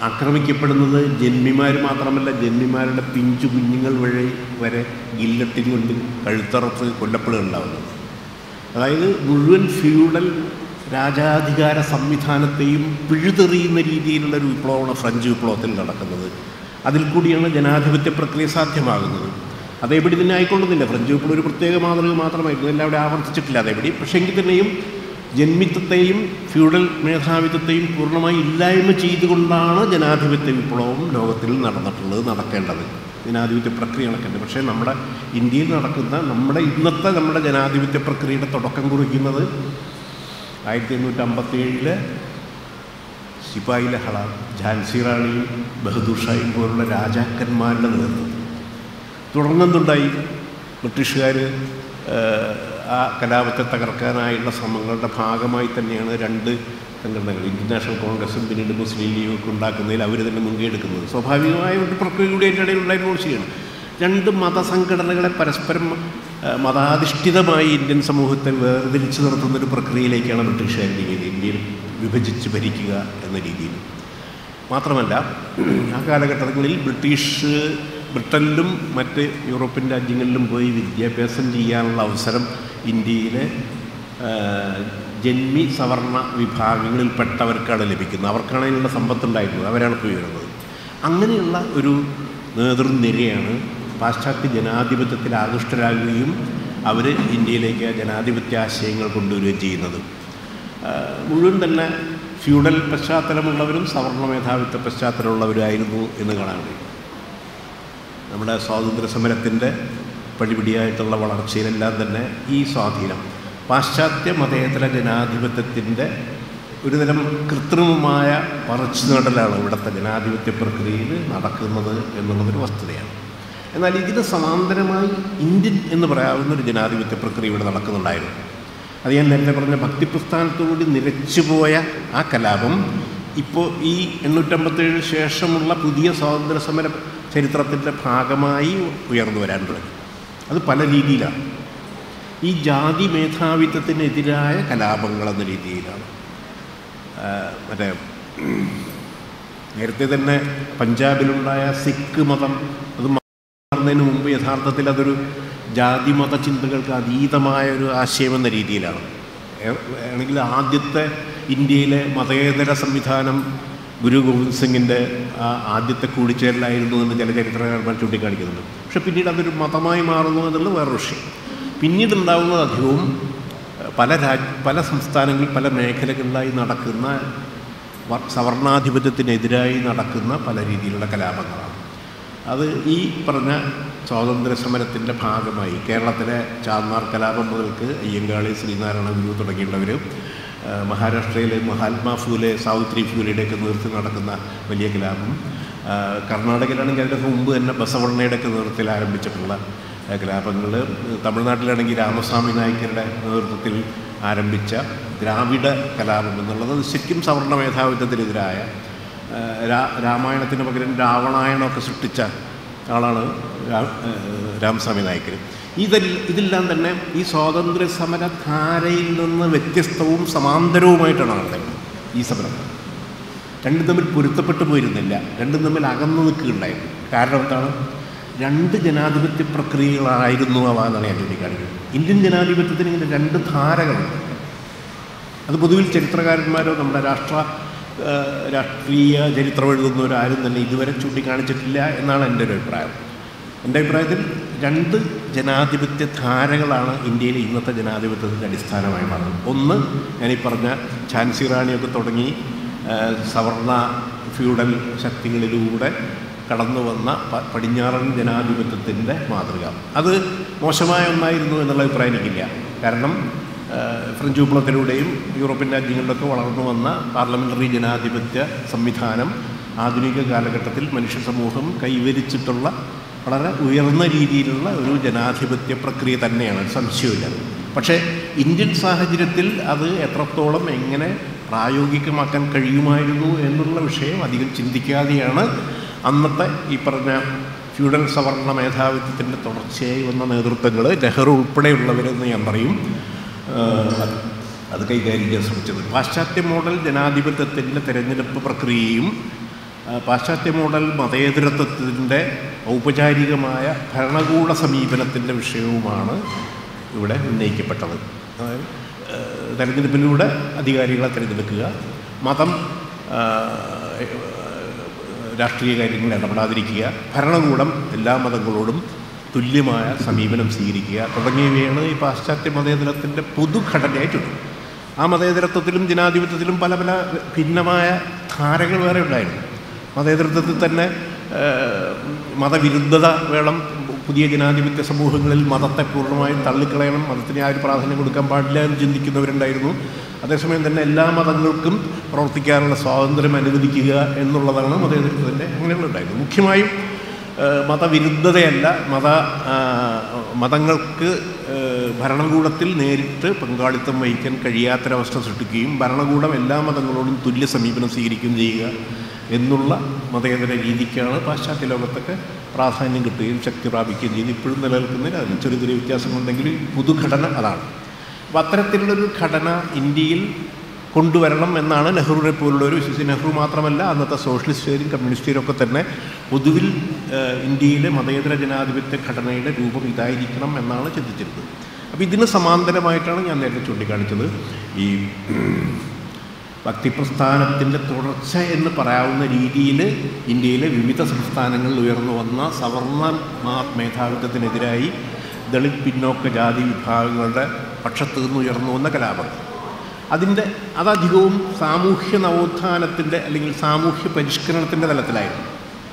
ആക്രമിക്കപ്പെടുന്നത് ജന്മിമാർ മാത്രമല്ല ജന്മിമാരുടെ പിഞ്ചു കുഞ്ഞുങ്ങൾ വഴി വരെ ഗില്ലട്ടിൻ കൊണ്ട് കഴുത്തറത്ത് കൊല്ലപ്പെടുകയുണ്ടാവുന്നത് അതായത് മുഴുവൻ ഫ്യൂഡൽ രാജാധികാര സംവിധാനത്തെയും പിഴുതെറിയുന്ന രീതിയിലുള്ള ഒരു വിപ്ലവമാണ് ഫ്രഞ്ച് വിപ്ലവത്തിൽ നടക്കുന്നത് അതിൽ കൂടിയാണ് ജനാധിപത്യ പ്രക്രിയ സാധ്യമാകുന്നത് അതേപടി തന്നെ ആയിക്കൊള്ളുന്നില്ല ഫ്രഞ്ച് വിപ്ലവം ഒരു പ്രത്യേക മാതൃക മാത്രമായിരുന്നു എല്ലാം അവിടെ ആവർത്തിച്ചിട്ടില്ല അതേപടി പക്ഷേ എങ്കിൽ തന്നെയും ജന്മിത്വത്തെയും ഫ്യൂഡൽ മേധാവിത്വത്തെയും പൂർണ്ണമായി ഇല്ലായ്മ ചെയ്തുകൊണ്ടാണ് ജനാധിപത്യ വിപ്ലവം ലോകത്തിൽ നടന്നിട്ടുള്ളത് നടക്കേണ്ടത് ജനാധിപത്യ പ്രക്രിയ നടക്കേണ്ടത് പക്ഷേ നമ്മുടെ ഇന്ത്യയിൽ നടക്കുന്ന നമ്മുടെ ഇന്നത്തെ നമ്മുടെ ജനാധിപത്യ പ്രക്രിയയുടെ തുടക്കം കുറിക്കുന്നത് ആയിരത്തി എണ്ണൂറ്റി അമ്പത്തി ഏഴില് സിപ്പായി ലഹള ഝാൻസി റാണിയും ബഹദൂർ ഷായും പോലുള്ള രാജാക്കന്മാരുടെ നേതൃത്വം തുടർന്നെന്തുണ്ടായി ബ്രിട്ടീഷുകാർ ആ കലാപത്തെ തകർക്കാനായുള്ള ശ്രമങ്ങളുടെ ഭാഗമായി തന്നെയാണ് രണ്ട് സംഘടനകൾ ഇന്ത്യൻ നാഷണൽ കോൺഗ്രസും പിന്നീട് മുസ്ലിം ലീഗും ഒക്കെ ഉണ്ടാക്കുന്നതിൽ അവർ തന്നെ മുൻകൈ എടുക്കുന്നത് സ്വാഭാവികമായ ഒരു പ്രക്രിയ കൂടി അതിൻ്റെ ഇടയിൽ ഉണ്ടായിരുന്ന ശരിയാണ് രണ്ട് മതസംഘടനകളെ പരസ്പരം ആ, മതാധിഷ്ഠിതമായി ഇന്ത്യൻ സമൂഹത്തെ വേർതിരിച്ച് നിർത്തുന്ന ഒരു പ്രക്രിയയിലേക്കാണ് ബ്രിട്ടീഷുകാർ നീങ്ങിയത് ഇന്ത്യയിൽ വിഭജിച്ച് ഭരിക്കുക എന്ന രീതിയിൽ മാത്രമല്ല ആ കാലഘട്ടങ്ങളിൽ ബ്രിട്ടീഷ് ബ്രിട്ടനിലും മറ്റ് യൂറോപ്യൻ രാജ്യങ്ങളിലും പോയി വിദ്യാഭ്യാസം ചെയ്യാനുള്ള അവസരം ഇന്ത്യയിലെ ആ, ജന്മി സവർണ വിഭാഗങ്ങളിൽപ്പെട്ടവർക്കാണ് ലഭിക്കുന്നത് അവർക്കാണ് അതിനുള്ള സമ്പത്തുണ്ടായിരുന്നത് അവരാണ് പോയി വരുന്നത് അങ്ങനെയുള്ള ഒരു നേതൃനിരയാണ് പാശ്ചാത്യ ജനാധിപത്യത്തിൽ ആകൃഷ്ടരാകുകയും അവർ ഇന്ത്യയിലേക്ക് ജനാധിപത്യ ആശയങ്ങൾ കൊണ്ടുവരികയും ചെയ്യുന്നത് ആ, മുഴുവൻ തന്നെ ഫ്യൂഡൽ പശ്ചാത്തലമുള്ളവരും സവർണ മേധാവിത്വ പശ്ചാത്തലമുള്ളവരായിരുന്നു എന്ന് കാണാൻ കഴിയും നമ്മുടെ സ്വാതന്ത്ര്യ സമരത്തിൻ്റെ പടിപിടിയായിട്ടുള്ള വളർച്ചയിലെല്ലാം തന്നെ ഈ സ്വാധീനം പാശ്ചാത്യ മതേതര ജനാധിപത്യത്തിൻ്റെ ഒരുതരം കൃത്രിമമായ പറിച്ചു നടലാണ് ഇവിടുത്തെ ജനാധിപത്യ പ്രക്രിയയിൽ നടക്കുന്നത് എന്നുള്ളതൊരു വസ്തുതയാണ് എന്നാൽ ഇതിന് സമാന്തരമായി ഇന്ത്യൻ എന്ന് പറയാവുന്ന ഒരു ജനാധിപത്യ പ്രക്രിയ ഇവിടെ നടക്കുന്നുണ്ടായിരുന്നു അത് ഞാൻ നേരത്തെ പറഞ്ഞ ഭക്തിപ്രസ്ഥാനത്തോടുകൂടി നിലച്ചുപോയ ആ കലാപം ഇപ്പോൾ ഈ എണ്ണൂറ്റമ്പത്തേഴ് ശേഷമുള്ള പുതിയ സ്വാതന്ത്ര്യ സമര ചരിത്രത്തിൻ്റെ ഭാഗമായി ഉയർന്നു വരാൻ തുടങ്ങി അത് പല രീതിയിലാണ് ഈ ജാതി മേധാവിത്വത്തിനെതിരായ കലാപങ്ങൾ എന്ന രീതിയിലാണ് ആ, മറ്റേ നേരത്തെ തന്നെ പഞ്ചാബിലുണ്ടായ സിഖ് മതം അത് മാറുന്നതിന് മുമ്പ് യഥാർത്ഥത്തിൽ അതൊരു ജാതിമത ചിന്തകൾക്ക് അതീതമായ ഒരു ആശയമെന്ന രീതിയിലാണ് ഏ- ആണെങ്കിൽ ആദ്യത്തെ ഇന്ത്യയിലെ മതേതര സംവിധാനം ഗുരു ഗോവിന്ദ് സിംഗിൻ്റെ ആ ആദ്യത്തെ കൂടിച്ചേരലായിരുന്നു എന്ന് ചില ചരിത്രകാരന്മാർ ചൂണ്ടിക്കാണിക്കുന്നുണ്ട് പക്ഷെ പിന്നീട് അതൊരു മതമായി മാറുന്നു എന്നുള്ളത് വേറൊരു വിഷയം പിന്നീട് ഉണ്ടാകുന്നത് അധികവും ഏഹ്, പല രാജ് പല സംസ്ഥാനങ്ങളിൽ പല മേഖലകളിലായി നടക്കുന്ന വ- സവർണാധിപത്യത്തിനെതിരായി നടക്കുന്ന പല രീതിയിലുള്ള കലാപങ്ങളാണ് അത് ഈ പറഞ്ഞ സ്വാതന്ത്ര്യ സമരത്തിൻ്റെ ഭാഗമായി കേരളത്തിലെ ചാന്നാർ കലാപം മുതൽക്ക് അയ്യങ്കാളി ശ്രീനാരായണ ഗുരു തുടങ്ങിയുള്ളവർ മഹാരാഷ്ട്രയിലെ മഹാത്മാ ഫൂലെ സാവിത്രി ഫൂലെയുടെയൊക്കെ നേതൃത്വം നടക്കുന്ന വലിയ കലാപം ആ, കർണാടകയിലാണെങ്കിൽ അതിനൊക്കെ മുമ്പ് തന്നെ ബസവണ്ണയുടെയൊക്കെ നേതൃത്വത്തിൽ ആരംഭിച്ചിട്ടുള്ള ആ, കലാപങ്ങൾ തമിഴ്നാട്ടിലാണെങ്കിൽ രാമസ്വാമി നായ്ക്കരുടെ നേതൃത്വത്തിൽ ആരംഭിച്ച ദ്രാവിഡ കലാപം എന്നുള്ളത് ശരിക്കും സവർണ മേധാവിത്വത്തിനെതിരായ ആ, രാ- രാമായണത്തിന് പകരം രാവണായണമൊക്കെ സൃഷ്ടിച്ച ആളാണ് രാ- ആ, രാമസ്വാമി നായ്ക്കർ ഇതിൽ ഇതെല്ലാം തന്നെ ഈ സ്വാതന്ത്ര്യ സമര ധാരയിൽ നിന്ന് വ്യത്യസ്തവും സമാന്തരവുമായിട്ടാണ് നടന്നത് ഈ സമരം രണ്ടും തമ്മിൽ പൊരുത്തപ്പെട്ടു പോയിരുന്നില്ല രണ്ടും തമ്മിൽ അകന്നു നിൽക്കുകയുണ്ടായിരുന്നു കാരണം എന്താണ് രണ്ട് ജനാധിപത്യ പ്രക്രിയകളായിരുന്നു അവ എന്നാണ് ഞാൻ ചൂണ്ടിക്കാണിക്കുന്നത് ഇന്ത്യൻ ജനാധിപത്യത്തിന് ഇങ്ങനെ രണ്ട് ധാരകളുണ്ട് അത് പൊതുവിൽ ചരിത്രകാരന്മാരോ നമ്മുടെ രാഷ്ട്ര ആ, രാഷ്ട്രീയ ചരിത്രം എഴുതുന്നവരോ ആരും തന്നെ ഇതുവരെ ചൂണ്ടിക്കാണിച്ചിട്ടില്ല എന്നാണ് എൻ്റെ ഒരു അഭിപ്രായം എൻ്റെ അഭിപ്രായത്തിൽ രണ്ട് ജനാധിപത്യ ധാരകളാണ് ഇന്ത്യയിലെ ഇന്നത്തെ ജനാധിപത്യത്തിൻ്റെ അടിസ്ഥാനമായി മാറുന്നത് ഒന്ന് ഞാനീ പറഞ്ഞ ഝാൻസി റാണിയൊക്കെ തുടങ്ങി ആ, സവർണ ഫ്യൂഡൽ ശക്തികളിലൂടെ കടന്നു വന്ന പ- പടിഞ്ഞാറൻ ജനാധിപത്യത്തിൻ്റെ മാതൃക അത് മോശമായ ഒന്നായിരുന്നു എന്നുള്ള അഭിപ്രായം എനിക്കില്ല കാരണം ആ, ഫ്രഞ്ച് വിപ്ലവത്തിലൂടെയും യൂറോപ്യൻ രാജ്യങ്ങളിലൊക്കെ വളർന്നു വന്ന പാർലമെൻ്ററി ജനാധിപത്യ സംവിധാനം ആധുനിക കാലഘട്ടത്തിൽ മനുഷ്യ സമൂഹം കൈവരിച്ചിട്ടുള്ള വളരെ ഉയർന്ന രീതിയിലുള്ള ഒരു ജനാധിപത്യ പ്രക്രിയ തന്നെയാണ് ഒരു സംശയമില്ല പക്ഷേ ഇന്ത്യൻ സാഹചര്യത്തിൽ അത് എത്രത്തോളം എങ്ങനെ പ്രായോഗികമാക്കാൻ കഴിയുമായിരുന്നു എന്നുള്ള വിഷയം അധികം ചിന്തിക്കാതെയാണ് അന്നത്തെ ഈ പറഞ്ഞ ഫ്യൂഡൽ സവർണ മേധാവിത്വത്തിൻ്റെ തുടർച്ചയായി വന്ന നേതൃത്വങ്ങൾ നെഹ്റു ഉൾപ്പെടെയുള്ളവരെന്ന് ഞാൻ പറയും ആഹ് അത് അത് കൈകാര്യം ചെയ്യാൻ ശ്രമിച്ചത് പാശ്ചാത്യ മോഡൽ ജനാധിപത്യത്തിൻ്റെ തെരഞ്ഞെടുപ്പ് പ്രക്രിയയും ആ, പാശ്ചാത്യ മോഡൽ മതേതരത്വത്തിൻ്റെ ഔപചാരികമായ ഭരണകൂട സമീപനത്തിൻ്റെ വിഷയവുമാണ് ഇവിടെ ഉന്നയിക്കപ്പെട്ടത് അതായത് ആ, തെരഞ്ഞെടുപ്പിലൂടെ അധികാരികളെ തിരഞ്ഞെടുക്കുക മതം ആ, രാഷ്ട്രീയ കാര്യങ്ങളിൽ ഇടപെടാതിരിക്കുക ഭരണകൂടം എല്ലാ മതങ്ങളോടും തുല്യമായ സമീപനം സ്വീകരിക്കുക തുടങ്ങിയവയാണ് ഈ പാശ്ചാത്യ മതേതരത്തിൻ്റെ പൊതുഘടനയായിട്ടുണ്ട് ആ മതേതരത്വത്തിലും ജനാധിപത്യത്തിലും പല പല ഭിന്നമായ ധാരകൾ വേറെ ഉണ്ടായിരുന്നു മതേതരത്വത്തിൽ തന്നെ ഏഹ്, മതവിരുദ്ധത വേണം പുതിയ ജനാധിപത്യ സമൂഹങ്ങളിൽ മതത്തെ പൂർണ്ണമായും തള്ളിക്കളയണം മതത്തിന് ആ ഒരു പ്രാധാന്യം കൊടുക്കാൻ പാടില്ല എന്ന് ചിന്തിക്കുന്നവരുണ്ടായിരുന്നു അതേസമയം തന്നെ എല്ലാ മതങ്ങൾക്കും പ്രവർത്തിക്കാനുള്ള സ്വാതന്ത്ര്യം അനുവദിക്കുക എന്നുള്ളതാണ് മതേതരത്വത്തിൻ്റെ അങ്ങനെയുണ്ടായിരുന്നു മുഖ്യമായും ഏഹ്, മതവിരുദ്ധതയല്ല മത ആ, മതങ്ങൾക്ക് ഏഹ്, ഭരണകൂടത്തിൽ നേരിട്ട് പങ്കാളിത്തം വഹിക്കാൻ കഴിയാത്തൊരവസ്ഥ സൃഷ്ടിക്കുകയും ഭരണകൂടം എല്ലാ മതങ്ങളോടും തുല്യ സമീപനം സ്വീകരിക്കുകയും ചെയ്യുക എന്നുള്ള മതേതര രീതിക്കാണ് പാശ്ചാത്യ ലോകത്തൊക്കെ പ്രാധാന്യം കിട്ടുകയും ശക്തി പ്രാപിക്കുകയും ചെയ്ത് ഇപ്പോഴും നിലനിൽക്കുന്നതിൽ അതിന് ചെറിയ ചെറിയ വ്യത്യാസങ്ങളുണ്ടെങ്കിൽ പൊതുഘടന അതാണ് അപ്പോൾ അത്തരത്തിലുള്ളൊരു ഘടന ഇന്ത്യയിൽ കൊണ്ടുവരണം എന്നാണ് നെഹ്റുവിനെ പോലുള്ളവർ വിശ്വസിച്ച് നെഹ്റു മാത്രമല്ല അന്നത്തെ സോഷ്യലിസ്റ്റുകാരും കമ്മ്യൂണിസ്റ്റുകാരും ഒക്കെ തന്നെ പൊതുവിൽ ഏഹ്, ഇന്ത്യയിലെ മതേതര ജനാധിപത്യ ഘടനയുടെ രൂപം ഇതായിരിക്കണം എന്നാണ് ചിന്തിച്ചിരുന്നത് അപ്പോൾ ഇതിന് സമാന്തരമായിട്ടാണ് ഞാൻ നേരത്തെ ചൂണ്ടിക്കാണിച്ചത് ഈ ഭക്തിപ്രസ്ഥാനത്തിൻ്റെ തുടർച്ച എന്ന് പറയാവുന്ന രീതിയിൽ ഇന്ത്യയിലെ വിവിധ സംസ്ഥാനങ്ങളിൽ ഉയർന്നു വന്ന സവർണ മാ- മേധാവിത്വത്തിനെതിരായി ദളിത് പിന്നോക്ക ജാതി വിഭാഗങ്ങളുടെ പക്ഷത്തു നിന്ന് ഉയർന്നു വന്ന കലാപം അതിൻ്റെ അതധികവും സാമൂഹ്യ നവോത്ഥാനത്തിൻ്റെ അല്ലെങ്കിൽ സാമൂഹ്യ പരിഷ്കരണത്തിൻ്റെ തലത്തിലായിരുന്നു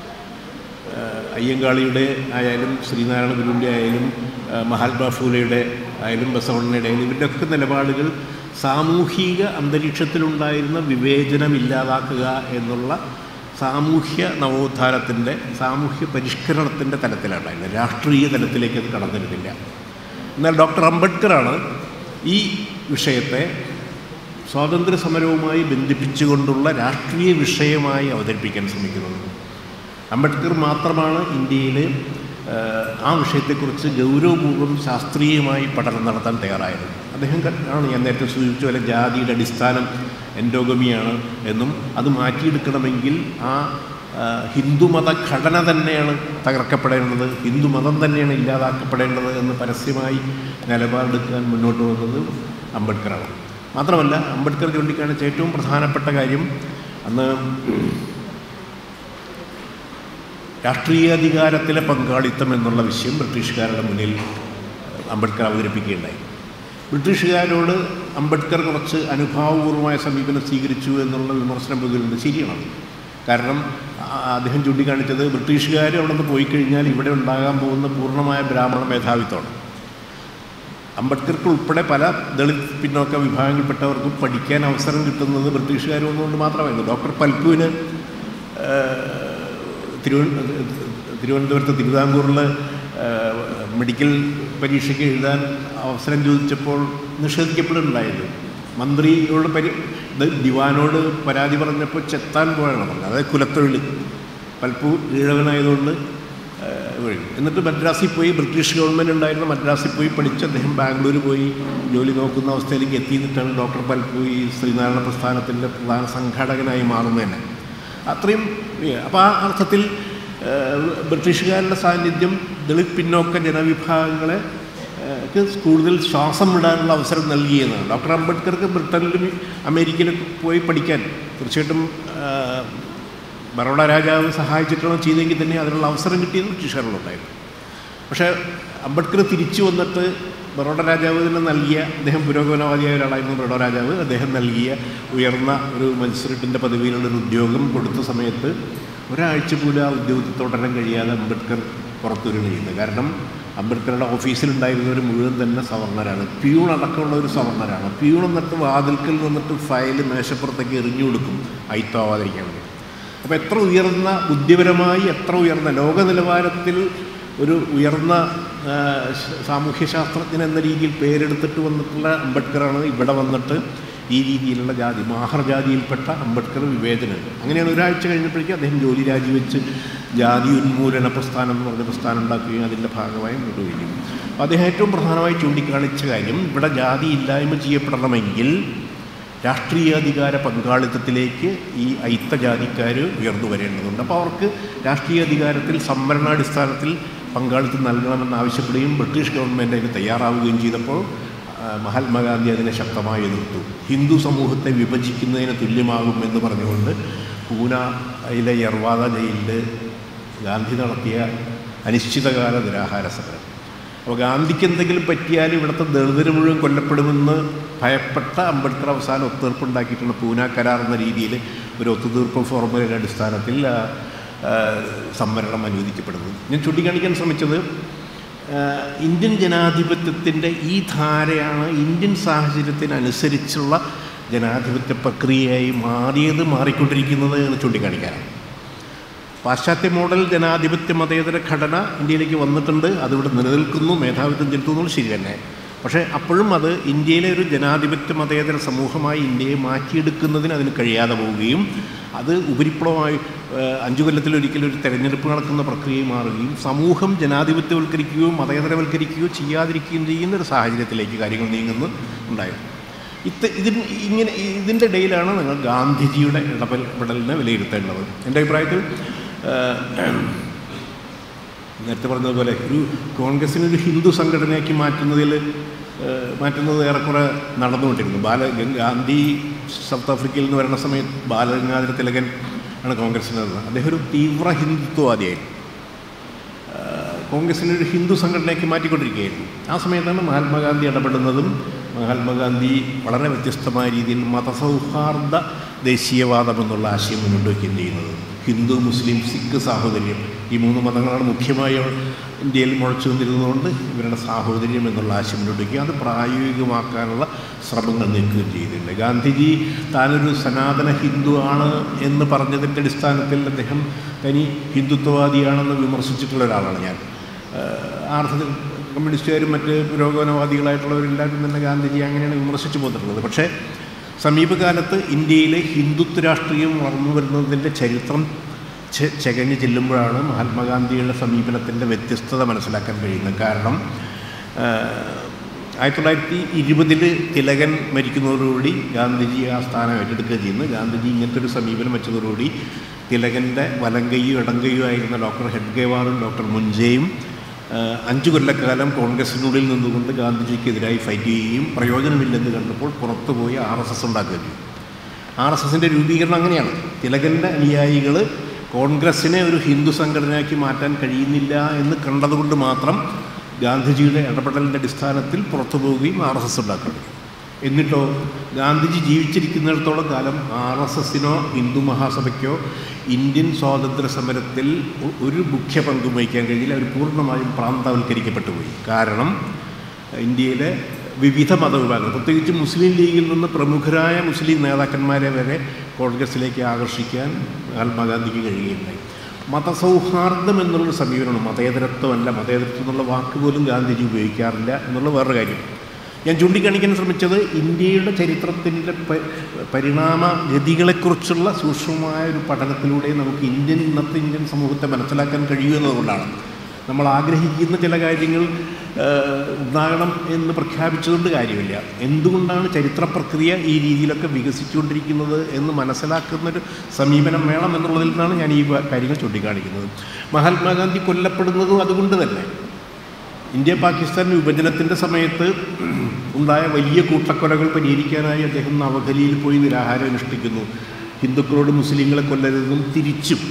ഏഹ് അയ്യങ്കാളിയുടെ ആയാലും ശ്രീനാരായണ ഗുരുവിൻ്റെ ആയാലും ഏഹ് മഹാത്മാ ഫൂലെയുടെ ആയാലും ബസവണ്ണയുടെ ആയാലും ഇവരുടെയൊക്കെ നിലപാടുകൾ സാമൂഹിക അന്തരീക്ഷത്തിലുണ്ടായിരുന്ന വിവേചനം ഇല്ലാതാക്കുക എന്നുള്ള സാമൂഹ്യ നവോത്ഥാനത്തിൻ്റെ സാമൂഹ്യ പരിഷ്കരണത്തിൻ്റെ തലത്തിലുണ്ടായിരുന്നത് രാഷ്ട്രീയ തലത്തിലേക്ക് അത് കടന്നിരുന്നില്ല എന്നാൽ ഡോക്ടർ അംബേദ്കറാണ് ഈ വിഷയത്തെ സ്വാതന്ത്ര്യ സമരവുമായി ബന്ധിപ്പിച്ചുകൊണ്ടുള്ള രാഷ്ട്രീയ വിഷയമായി അവതരിപ്പിക്കാൻ ശ്രമിക്കുന്നത് അംബേദ്കർ മാത്രമാണ് ഇന്ത്യയിൽ ഏഹ്, ആ വിഷയത്തെക്കുറിച്ച് ഗൗരവപൂർവ്വം ശാസ്ത്രീയമായി പഠനം നടത്താൻ തയ്യാറായത് അദ്ദേഹം ക- ആണ് ഞാൻ നേരത്തെ സൂചിപ്പിച്ച പോലെ ജാതിയുടെ അടിസ്ഥാനം എൻഡോഗമിയാണ് എന്നും അത് മാറ്റിയെടുക്കണമെങ്കിൽ ആ ആ, ഹിന്ദുമത ഘടന തന്നെയാണ് തകർക്കപ്പെടേണ്ടത് ഹിന്ദുമതം തന്നെയാണ് ഇല്ലാതാക്കപ്പെടേണ്ടത് എന്ന് പരസ്യമായി നിലപാടെടുക്കാൻ മുന്നോട്ട് വന്നത് അംബേദ്കറാണ് മാത്രമല്ല അംബേദ്കർ ചൂണ്ടിക്കാണിച്ച ഏറ്റവും പ്രധാനപ്പെട്ട കാര്യം അന്ന് രാഷ്ട്രീയാധികാരത്തിലെ പങ്കാളിത്തം എന്നുള്ള വിഷയം ബ്രിട്ടീഷുകാരുടെ മുന്നിൽ അംബേദ്കർ അവതരിപ്പിക്കുകയുണ്ടായി ബ്രിട്ടീഷുകാരോട് അംബേദ്കർ കുറച്ച് അനുഭാവപൂർവമായ സമീപനം സ്വീകരിച്ചു എന്നുള്ള വിമർശനം പൊതുവിലുണ്ട് ശരിയാണ് കാരണം ആ- അദ്ദേഹം ചൂണ്ടിക്കാണിച്ചത് ബ്രിട്ടീഷുകാർ അവിടെ നിന്ന് പോയി കഴിഞ്ഞാൽ ഇവിടെ ഉണ്ടാകാൻ പോകുന്ന പൂർണ്ണമായ ബ്രാഹ്മണ മേധാവിത്വമാണ് അംബേദ്കർക്ക് ഉൾപ്പെടെ പല ദളിത് പിന്നോക്ക വിഭാഗങ്ങളിൽപ്പെട്ടവർക്കും പഠിക്കാൻ അവസരം കിട്ടുന്നത് ബ്രിട്ടീഷുകാർ വന്നുകൊണ്ട് മാത്രമായിരുന്നു ഡോക്ടർ പൽപ്പുവിന് തിരുവ തിരുവനന്തപുരത്ത് തിരുവിതാംകൂറിൽ മെഡിക്കൽ പരീക്ഷയ്ക്ക് എഴുതാൻ അവസരം ചോദിച്ചപ്പോൾ നിഷേധിക്കപ്പെടുന്നുണ്ടായത് മന്ത്രിയോട് പരി ഇത് ദിവാനോട് പരാതി പറഞ്ഞപ്പോൾ ചെത്താൻ പോയാണ് പറഞ്ഞത് അതായത് കുലത്തൊഴിൽ പൽപ്പൂ ഈഴവനായതുകൊണ്ട് ഏഹ്, വഴി. എന്നിട്ട് മദ്രാസിൽ പോയി ബ്രിട്ടീഷ് ഗവൺമെൻറ് ഉണ്ടായിരുന്ന മദ്രാസിൽ പോയി പഠിച്ച് അദ്ദേഹം ബാംഗ്ലൂർ പോയി ജോലി നോക്കുന്ന അവസ്ഥയിലേക്ക് എത്തിയിട്ടാണ് ഡോക്ടർ പൽപ്പൂ ഈ ശ്രീനാരായണ പ്രസ്ഥാനത്തിൻ്റെ പ്രധാന സംഘാടകനായി മാറുന്നത് തന്നെ അത്രയും അപ്പോൾ ആ അർത്ഥത്തിൽ ഏഹ്, ബ്രിട്ടീഷുകാരുടെ സാന്നിധ്യം ദളിത് പിന്നോക്ക ജനവിഭാഗങ്ങളെ ഏഹ്, ക്ക് കൂടുതൽ ശ്വാസം വിടാനുള്ള അവസരം നൽകിയെന്നാണ് ഡോക്ടർ അംബേദ്കർക്ക് ബ്രിട്ടനിലും അമേരിക്കയിലും പോയി പഠിക്കാൻ തീർച്ചയായിട്ടും ഏഹ്, ബറോഡ രാജാവ് സഹായിച്ചിട്ടാണ് ചെയ്തെങ്കിൽ തന്നെ അതിനുള്ള അവസരം കിട്ടിയത് ബ്രിട്ടീഷുകാരിലുണ്ടായിരുന്നു പക്ഷേ അംബേദ്കർ തിരിച്ചു വന്നിട്ട് ബറോഡ രാജാവ് തന്നെ നൽകിയ അദ്ദേഹം പുരോഗമനവാദിയായ ഒരാളായിരുന്നു ബറോഡ രാജാവ് അദ്ദേഹം നൽകിയ ഉയർന്ന ഒരു മജിസ്ട്രേറ്റിൻ്റെ പദവിയിലുള്ള ഒരു ഉദ്യോഗം കൊടുത്ത സമയത്ത് ഒരാഴ്ച പോലും ആ ഉദ്യോഗത്തിൽ തുടരാൻ കഴിയാതെ അംബേദ്കർ പുറത്തു വരികയാണ് ചെയ്യുന്നത് കാരണം അംബേദ്കറുടെ ഓഫീസിലുണ്ടായിരുന്നവർ മുഴുവൻ തന്നെ സവർണരാണ് പ്യൂൺ അടക്കമുള്ള ഒരു സവർണരാണ് പ്യൂൺ എന്നിട്ട് വാതിൽക്കൽ നിന്നിട്ട് ഫയൽ മേശപ്പുറത്തേക്ക് എറിഞ്ഞു കൊടുക്കും അയിത്താവാതിരിക്കാൻ വേണ്ടി അപ്പോൾ എത്ര ഉയർന്ന ബുദ്ധിപരമായി എത്ര ഉയർന്ന ലോക നിലവാരത്തിൽ ഒരു ഉയർന്ന ആ, ശ- സാമൂഹ്യശാസ്ത്രജ്ഞൻ എന്ന രീതിയിൽ പേരെടുത്തിട്ട് വന്നിട്ടുള്ള അംബേദ്കറാണ് ഇവിടെ വന്നിട്ട് ഈ രീതിയിലുള്ള ജാതി മാഹർ ജാതിയിൽപ്പെട്ട അംബേദ്കർ വിവേചനം അങ്ങനെയാണ് ഒരാഴ്ച കഴിഞ്ഞപ്പോഴേക്കും അദ്ദേഹം ജോലി രാജിവെച്ച് ജാതി ഉന്മൂലന പ്രസ്ഥാനം എന്ന് പറഞ്ഞ പ്രസ്ഥാനം ഉണ്ടാക്കുകയും അതിൻ്റെ ഭാഗമായി മുന്നോട്ട് വരികയും അപ്പോൾ അദ്ദേഹം ഏറ്റവും പ്രധാനമായി ചൂണ്ടിക്കാണിച്ച കാര്യം ഇവിടെ ജാതി ഇല്ലായ്മ ചെയ്യപ്പെടണമെങ്കിൽ രാഷ്ട്രീയാധികാര പങ്കാളിത്തത്തിലേക്ക് ഈ അയിത്തജാതിക്കാർ ഉയർന്നു വരേണ്ടതുണ്ട് അപ്പോൾ അവർക്ക് രാഷ്ട്രീയാധികാരത്തിൽ സംവരണാടിസ്ഥാനത്തിൽ പങ്കാളിത്തം നൽകണമെന്ന് ആവശ്യപ്പെടുകയും ബ്രിട്ടീഷ് ഗവൺമെൻറ് അതിന് തയ്യാറാവുകയും ചെയ്തപ്പോൾ ആ, മഹാത്മാഗാന്ധി അതിനെ ശക്തമായി എതിർത്തു ഹിന്ദു സമൂഹത്തെ വിഭജിക്കുന്നതിന് തുല്യമാകും എന്ന് പറഞ്ഞുകൊണ്ട് പൂനയിലെ യർവാദ ജയിലിൽ ഗാന്ധി നടത്തിയ അനിശ്ചിതകാല നിരാഹാര സമരം അപ്പോൾ ഗാന്ധിക്ക് എന്തെങ്കിലും പറ്റിയാൽ ഇവിടുത്തെ ദളിതർ മുഴുവൻ കൊല്ലപ്പെടുമെന്ന് ഭയപ്പെട്ട അംബേദ്കർ അവസാനം ഒത്തുതീർപ്പുണ്ടാക്കിയിട്ടുള്ള പൂന കരാർ എന്ന രീതിയിൽ ഒരു ഒത്തുതീർപ്പ് ഫോർമുലയുടെ അടിസ്ഥാനത്തിൽ ആ, ആ, സംവരണം അനുവദിക്കപ്പെടുന്നത് ഞാൻ ചൂണ്ടിക്കാണിക്കാൻ ശ്രമിച്ചത് ആ, ഇന്ത്യൻ ജനാധിപത്യത്തിൻ്റെ ഈ ധാരയാണ് ഇന്ത്യൻ സാഹചര്യത്തിനനുസരിച്ചുള്ള ജനാധിപത്യ പ്രക്രിയയായി മാറിയത് മാറിക്കൊണ്ടിരിക്കുന്നത് എന്ന് ചൂണ്ടിക്കാണിക്കാനാണ് പാശ്ചാത്യ മോഡൽ ജനാധിപത്യ മതേതര ഘടന ഇന്ത്യയിലേക്ക് വന്നിട്ടുണ്ട് അതിവിടെ നിലനിൽക്കുന്നു മേധാവിത്വം ചെലുത്തുന്നത് ശരി തന്നെ പക്ഷേ അപ്പോഴും അത് ഇന്ത്യയിലെ ഒരു ജനാധിപത്യ മതേതര സമൂഹമായി ഇന്ത്യയെ മാറ്റിയെടുക്കുന്നതിന് അതിന് കഴിയാതെ പോവുകയും അത് ഉപരിപ്ലവമായി ഏഹ്, അഞ്ചു കൊല്ലത്തിലൊരിക്കലും ഒരു തെരഞ്ഞെടുപ്പ് നടക്കുന്ന പ്രക്രിയയായി മാറുകയും സമൂഹം ജനാധിപത്യവൽക്കരിക്കുകയോ മതേതരവൽക്കരിക്കുകയോ ചെയ്യാതിരിക്കുകയും ചെയ്യുന്ന ഒരു സാഹചര്യത്തിലേക്ക് കാര്യങ്ങൾ നീങ്ങുന്നു ഉണ്ടായിരുന്നു ഇത് ഇതിന് ഇങ്ങനെ ഇതിൻ്റെ ഇടയിലാണ് നിങ്ങൾ ഗാന്ധിജിയുടെ ഇടപെടലിനെ വിലയിരുത്തേണ്ടത് എൻ്റെ അഭിപ്രായത്തിൽ ഏഹ്, നേരത്തെ പറഞ്ഞതുപോലെ ഒരു കോൺഗ്രസിനെ ഒരു ഹിന്ദു സംഘടനയാക്കി മാറ്റുന്നതിൽ ഏഹ്, മാറ്റുന്നത് ഏറെക്കുറെ നടന്നുകൊണ്ടിരുന്നു ബാല ഗാന്ധി സൗത്ത് ആഫ്രിക്കയിൽ നിന്ന് വരുന്ന സമയത്ത് ബാലഗംഗാധര തിലകൻ ആണ് കോൺഗ്രസിന് നടന്നത് അദ്ദേഹം ഒരു തീവ്ര ഹിന്ദുത്വവാദിയായിരുന്നു ഏഹ്, കോൺഗ്രസിനെ ഒരു ഹിന്ദു സംഘടനയാക്കി മാറ്റിക്കൊണ്ടിരിക്കുകയായിരുന്നു ആ സമയത്താണ് മഹാത്മാഗാന്ധി ഇടപെടുന്നതും മഹാത്മാഗാന്ധി വളരെ വ്യത്യസ്തമായ രീതിയിൽ മതസൗഹാർദ്ദ ദേശീയവാദം എന്നുള്ള ആശയം മുന്നോട്ട് വയ്ക്കുകയും ചെയ്യുന്നത് ഹിന്ദു മുസ്ലിം സിഖ് സാഹോദര്യം ഈ മൂന്ന് മതങ്ങളാണ് മുഖ്യമായി ഇന്ത്യയിൽ മുഴച്ചു നിന്നിരുന്നതുകൊണ്ട് ഇവരുടെ സാഹോദര്യം എന്നുള്ള ആശയം മുന്നോട്ട് വയ്ക്കുക അത് പ്രായോഗികമാക്കാനുള്ള ശ്രമങ്ങൾ നീക്കുകയും ചെയ്തിട്ടുണ്ട് ഗാന്ധിജി താനൊരു സനാതന ഹിന്ദു ആണ് എന്ന് പറഞ്ഞതിൻ്റെ അടിസ്ഥാനത്തിൽ അദ്ദേഹം തനി ഹിന്ദുത്വവാദിയാണെന്ന് വിമർശിച്ചിട്ടുള്ള ഒരാളാണ് ഞാൻ ഏഹ് ആ അർത്ഥത്തിൽ കമ്മ്യൂണിസ്റ്റുകാരും മറ്റ് പുരോഗമനവാദികളായിട്ടുള്ളവരെല്ലാവരും തന്നെ ഗാന്ധിജി അങ്ങനെയാണ് വിമർശിച്ചു പോന്നിട്ടുള്ളത് പക്ഷേ സമീപകാലത്ത് ഇന്ത്യയിലെ ഹിന്ദുത്വ രാഷ്ട്രീയം വളർന്നു വരുന്നതിൻ്റെ ചരിത്രം ചെ- ചെകഞ്ഞ് ചെല്ലുമ്പോഴാണ് മഹാത്മാഗാന്ധിയുടെ സമീപനത്തിൻ്റെ വ്യത്യസ്തത മനസ്സിലാക്കാൻ കഴിയുന്നത് കാരണം ഏഹ്, ആയിരത്തി തൊള്ളായിരത്തി ഇരുപതിൽ തിലകൻ മരിക്കുന്നതോടുകൂടി ഗാന്ധിജി ആ സ്ഥാനം ഏറ്റെടുക്കുകയും ചെയ്യുന്നു ഗാന്ധിജി ഇങ്ങനത്തെ ഒരു സമീപനം വെച്ചതോടുകൂടി തിലകൻ്റെ വലങ്കയ്യും ഇടങ്കയ്യും ആയിരുന്ന ഡോക്ടർ ഹെഡ്ഗേവാറും ഡോക്ടർ മുൻജയും ഏഹ്, അഞ്ച് കൊല്ലക്കാലം കോൺഗ്രസിനുള്ളിൽ നിന്നുകൊണ്ട് ഗാന്ധിജിക്കെതിരായി ഫൈറ്റ് ചെയ്യുകയും പ്രയോജനമില്ലെന്ന് കണ്ടപ്പോൾ പുറത്തുപോയി ആർ എസ് എസ് ഉണ്ടാക്കുകയും ചെയ്തു ആർ എസ് എസിൻ്റെ രൂപീകരണം അങ്ങനെയാണ് തിലകൻ്റെ അനുയായികൾ കോൺഗ്രസിനെ ഒരു ഹിന്ദു സംഘടനയാക്കി മാറ്റാൻ കഴിയുന്നില്ല എന്ന് കണ്ടതുകൊണ്ട് മാത്രം ഗാന്ധിജിയുടെ ഇടപെടലിൻ്റെ അടിസ്ഥാനത്തിൽ പുറത്തു പോവുകയും ആർ എസ് എസ് ഉണ്ടാക്കുകയും എന്നിട്ടോ ഗാന്ധിജി ജീവിച്ചിരിക്കുന്നിടത്തോളം കാലം ആർ എസ് എസിനോ ഹിന്ദു മഹാസഭയ്ക്കോ ഇന്ത്യൻ സ്വാതന്ത്ര്യ സമരത്തിൽ ഒ- ഒരു മുഖ്യ പങ്കും വഹിക്കാൻ കഴിയില്ല അവർ പൂർണ്ണമായും പ്രാന്തവൽക്കരിക്കപ്പെട്ടു പോയി കാരണം ഇന്ത്യയിലെ വിവിധ മതവിഭാഗങ്ങൾ പ്രത്യേകിച്ച് മുസ്ലിം ലീഗിൽ നിന്ന് പ്രമുഖരായ മുസ്ലിം നേതാക്കന്മാരെ വരെ കോൺഗ്രസിലേക്ക് ആകർഷിക്കാൻ മഹാത്മാഗാന്ധിക്ക് കഴിയുകയുണ്ടായി മതസൗഹാർദ്ദം എന്നുള്ളൊരു സമീപനമാണ് മതേതരത്വമല്ല മതേതരത്വം എന്നുള്ള വാക്ക് പോലും ഗാന്ധിജി ഉപയോഗിക്കാറില്ല എന്നുള്ള വേറൊരു കാര്യം ഞാൻ ചൂണ്ടിക്കാണിക്കാൻ ശ്രമിച്ചത് ഇന്ത്യയുടെ ചരിത്രത്തിൻ്റെ പ- പരിണാമഗതികളെക്കുറിച്ചുള്ള സൂക്ഷ്മമായ ഒരു പഠനത്തിലൂടെ നമുക്ക് ഇന്ത്യൻ ഇന്നത്തെ ഇന്ത്യൻ സമൂഹത്തെ മനസ്സിലാക്കാൻ കഴിയൂ എന്നതുകൊണ്ടാണ് നമ്മൾ ആഗ്രഹിക്കുന്ന ചില കാര്യങ്ങൾ ഏഹ്, ഉണ്ടാകണം എന്ന് പ്രഖ്യാപിച്ചതുകൊണ്ട് കാര്യമില്ല എന്തുകൊണ്ടാണ് ചരിത്ര പ്രക്രിയ ഈ രീതിയിലൊക്കെ വികസിച്ചുകൊണ്ടിരിക്കുന്നത് എന്ന് മനസ്സിലാക്കുന്നൊരു സമീപനം വേണം എന്നുള്ളതിൽ നിന്നാണ് ഞാൻ ഈ വ- കാര്യങ്ങൾ ചൂണ്ടിക്കാണിക്കുന്നത് മഹാത്മാഗാന്ധി കൊല്ലപ്പെടുന്നതും അതുകൊണ്ട് തന്നെ ഇന്ത്യ പാകിസ്ഥാൻ വിഭജനത്തിൻ്റെ സമയത്ത് ഉണ്ടായ വലിയ കൂട്ടക്കൊലകൾ പരിഹരിക്കാനായി അദ്ദേഹം നവഖലിയിൽ പോയി നിരാഹാരം അനുഷ്ഠിക്കുന്നു ഹിന്ദുക്കളോട് മുസ്ലിങ്ങളെ കൊല്ലരുതെന്നും തിരിച്ചും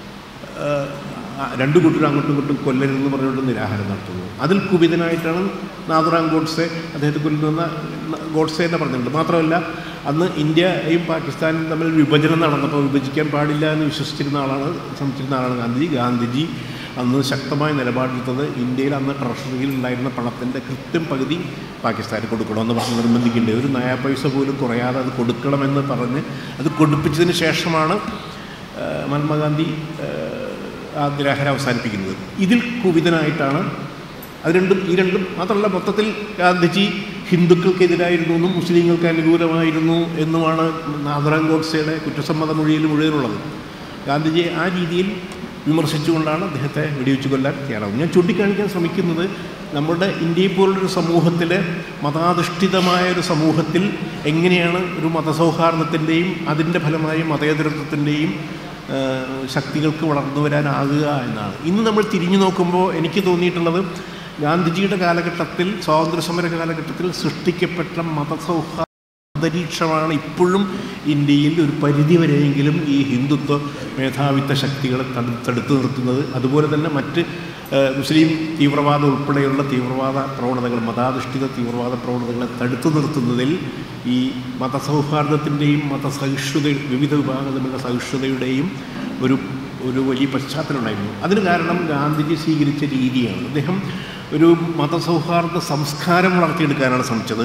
ആഹ്, ആ, രണ്ടു കൂട്ടരും അങ്ങോട്ടും ഇങ്ങോട്ടും കൊല്ലരുതെന്ന് പറഞ്ഞുകൊണ്ട് നിരാഹാരം നടത്തുന്നു അതിൽ കുപിതനായിട്ടാണ് നാഥുറാം ഗോഡ്സെ അദ്ദേഹത്തെ കൊല്ലുന്ന ഗോഡ്സെ എന്ന് പറഞ്ഞിട്ടുണ്ട് മാത്രമല്ല അന്ന് ഇന്ത്യയും പാകിസ്ഥാനും തമ്മിൽ വിഭജനം നടന്നപ്പോൾ വിഭജിക്കാൻ പാടില്ല എന്ന് വിശ്വസിച്ചിരുന്ന ആളാണ് ശ്രമിച്ചിരുന്ന ആളാണ് ഗാന്ധിജി ഗാന്ധിജി അന്ന് ശക്തമായ നിലപാടെടുത്തത് ഇന്ത്യയിൽ അന്ന് ട്രഷറിയിൽ ഉണ്ടായിരുന്ന പണത്തിൻ്റെ കൃത്യം പകുതി പാകിസ്ഥാന് കൊടുക്കണമെന്ന് പറഞ്ഞ് നിർബന്ധിക്കേണ്ടത് ഒരു നയാ പൈസ പോലും കുറയാതെ അത് കൊടുക്കണമെന്ന് പറഞ്ഞ് അത് കൊടുപ്പിച്ചതിന് ശേഷമാണ് ആ, മഹാത്മാഗാന്ധി ആ, ആ നിരാഹാരം അവസാനിപ്പിക്കുന്നത് ഇതിൽ കുപിതനായിട്ടാണ് അത് രണ്ടും ഈ രണ്ടും മാത്രമല്ല മൊത്തത്തിൽ ഗാന്ധിജി ഹിന്ദുക്കൾക്കെതിരായിരുന്നു എന്നും മുസ്ലിങ്ങൾക്ക് അനുകൂലമായിരുന്നു എന്നുമാണ് നാഥറാം ഗോഡ്സെയുടെ കുറ്റസമ്മത മൊഴിയിൽ മുഴുവനുള്ളത് ഗാന്ധിജിയെ ആ രീതിയിൽ വിമർശിച്ചുകൊണ്ടാണ് അദ്ദേഹത്തെ വെടിവെച്ച് കൊല്ലാൻ തയ്യാറാവുന്നത് ഞാൻ ചൂണ്ടിക്കാണിക്കാൻ ശ്രമിക്കുന്നത് നമ്മുടെ ഇന്ത്യയെ പോലുള്ളൊരു സമൂഹത്തിൽ മതാധിഷ്ഠിതമായ ഒരു സമൂഹത്തിൽ എങ്ങനെയാണ് ഒരു മതസൗഹാർദ്ദത്തിൻ്റെയും അതിൻ്റെ ഫലമായി മതേതരത്വത്തിൻ്റെയും ശക്തികൾക്ക് വളർന്നു വരാനാകുക എന്നാണ് ഇന്ന് നമ്മൾ തിരിഞ്ഞു നോക്കുമ്പോൾ എനിക്ക് തോന്നിയിട്ടുള്ളത് ഗാന്ധിജിയുടെ കാലഘട്ടത്തിൽ സ്വാതന്ത്ര്യസമര കാലഘട്ടത്തിൽ സൃഷ്ടിക്കപ്പെട്ട മതസൗഹാർദ്ദ അന്തരീക്ഷമാണ് ഇപ്പോഴും ഇന്ത്യയിൽ ഒരു പരിധിവരെയെങ്കിലും ഈ ഹിന്ദുത്വ മേധാവിത്വ ശക്തികളെ തടു തടുത്തു നിർത്തുന്നത് അതുപോലെ തന്നെ മറ്റ് ഏഹ്, മുസ്ലിം തീവ്രവാദം ഉൾപ്പെടെയുള്ള തീവ്രവാദ പ്രവണതകൾ മതാധിഷ്ഠിത തീവ്രവാദ പ്രവണതകളെ തടുത്തു നിർത്തുന്നതിൽ ഈ മതസൗഹാർദ്ദത്തിൻ്റെയും മതസഹിഷ്ണുത വിവിധ വിഭാഗത്തിലുള്ള സഹിഷ്ണുതയുടെയും ഒരു ഒരു വലിയ പശ്ചാത്തലം ഉണ്ടായിരുന്നു അതിന് കാരണം ഗാന്ധിജി സ്വീകരിച്ച രീതിയാണ് അദ്ദേഹം ഒരു മതസൗഹാർദ്ദ സംസ്കാരം വളർത്തിയെടുക്കാനാണ് ശ്രമിച്ചത്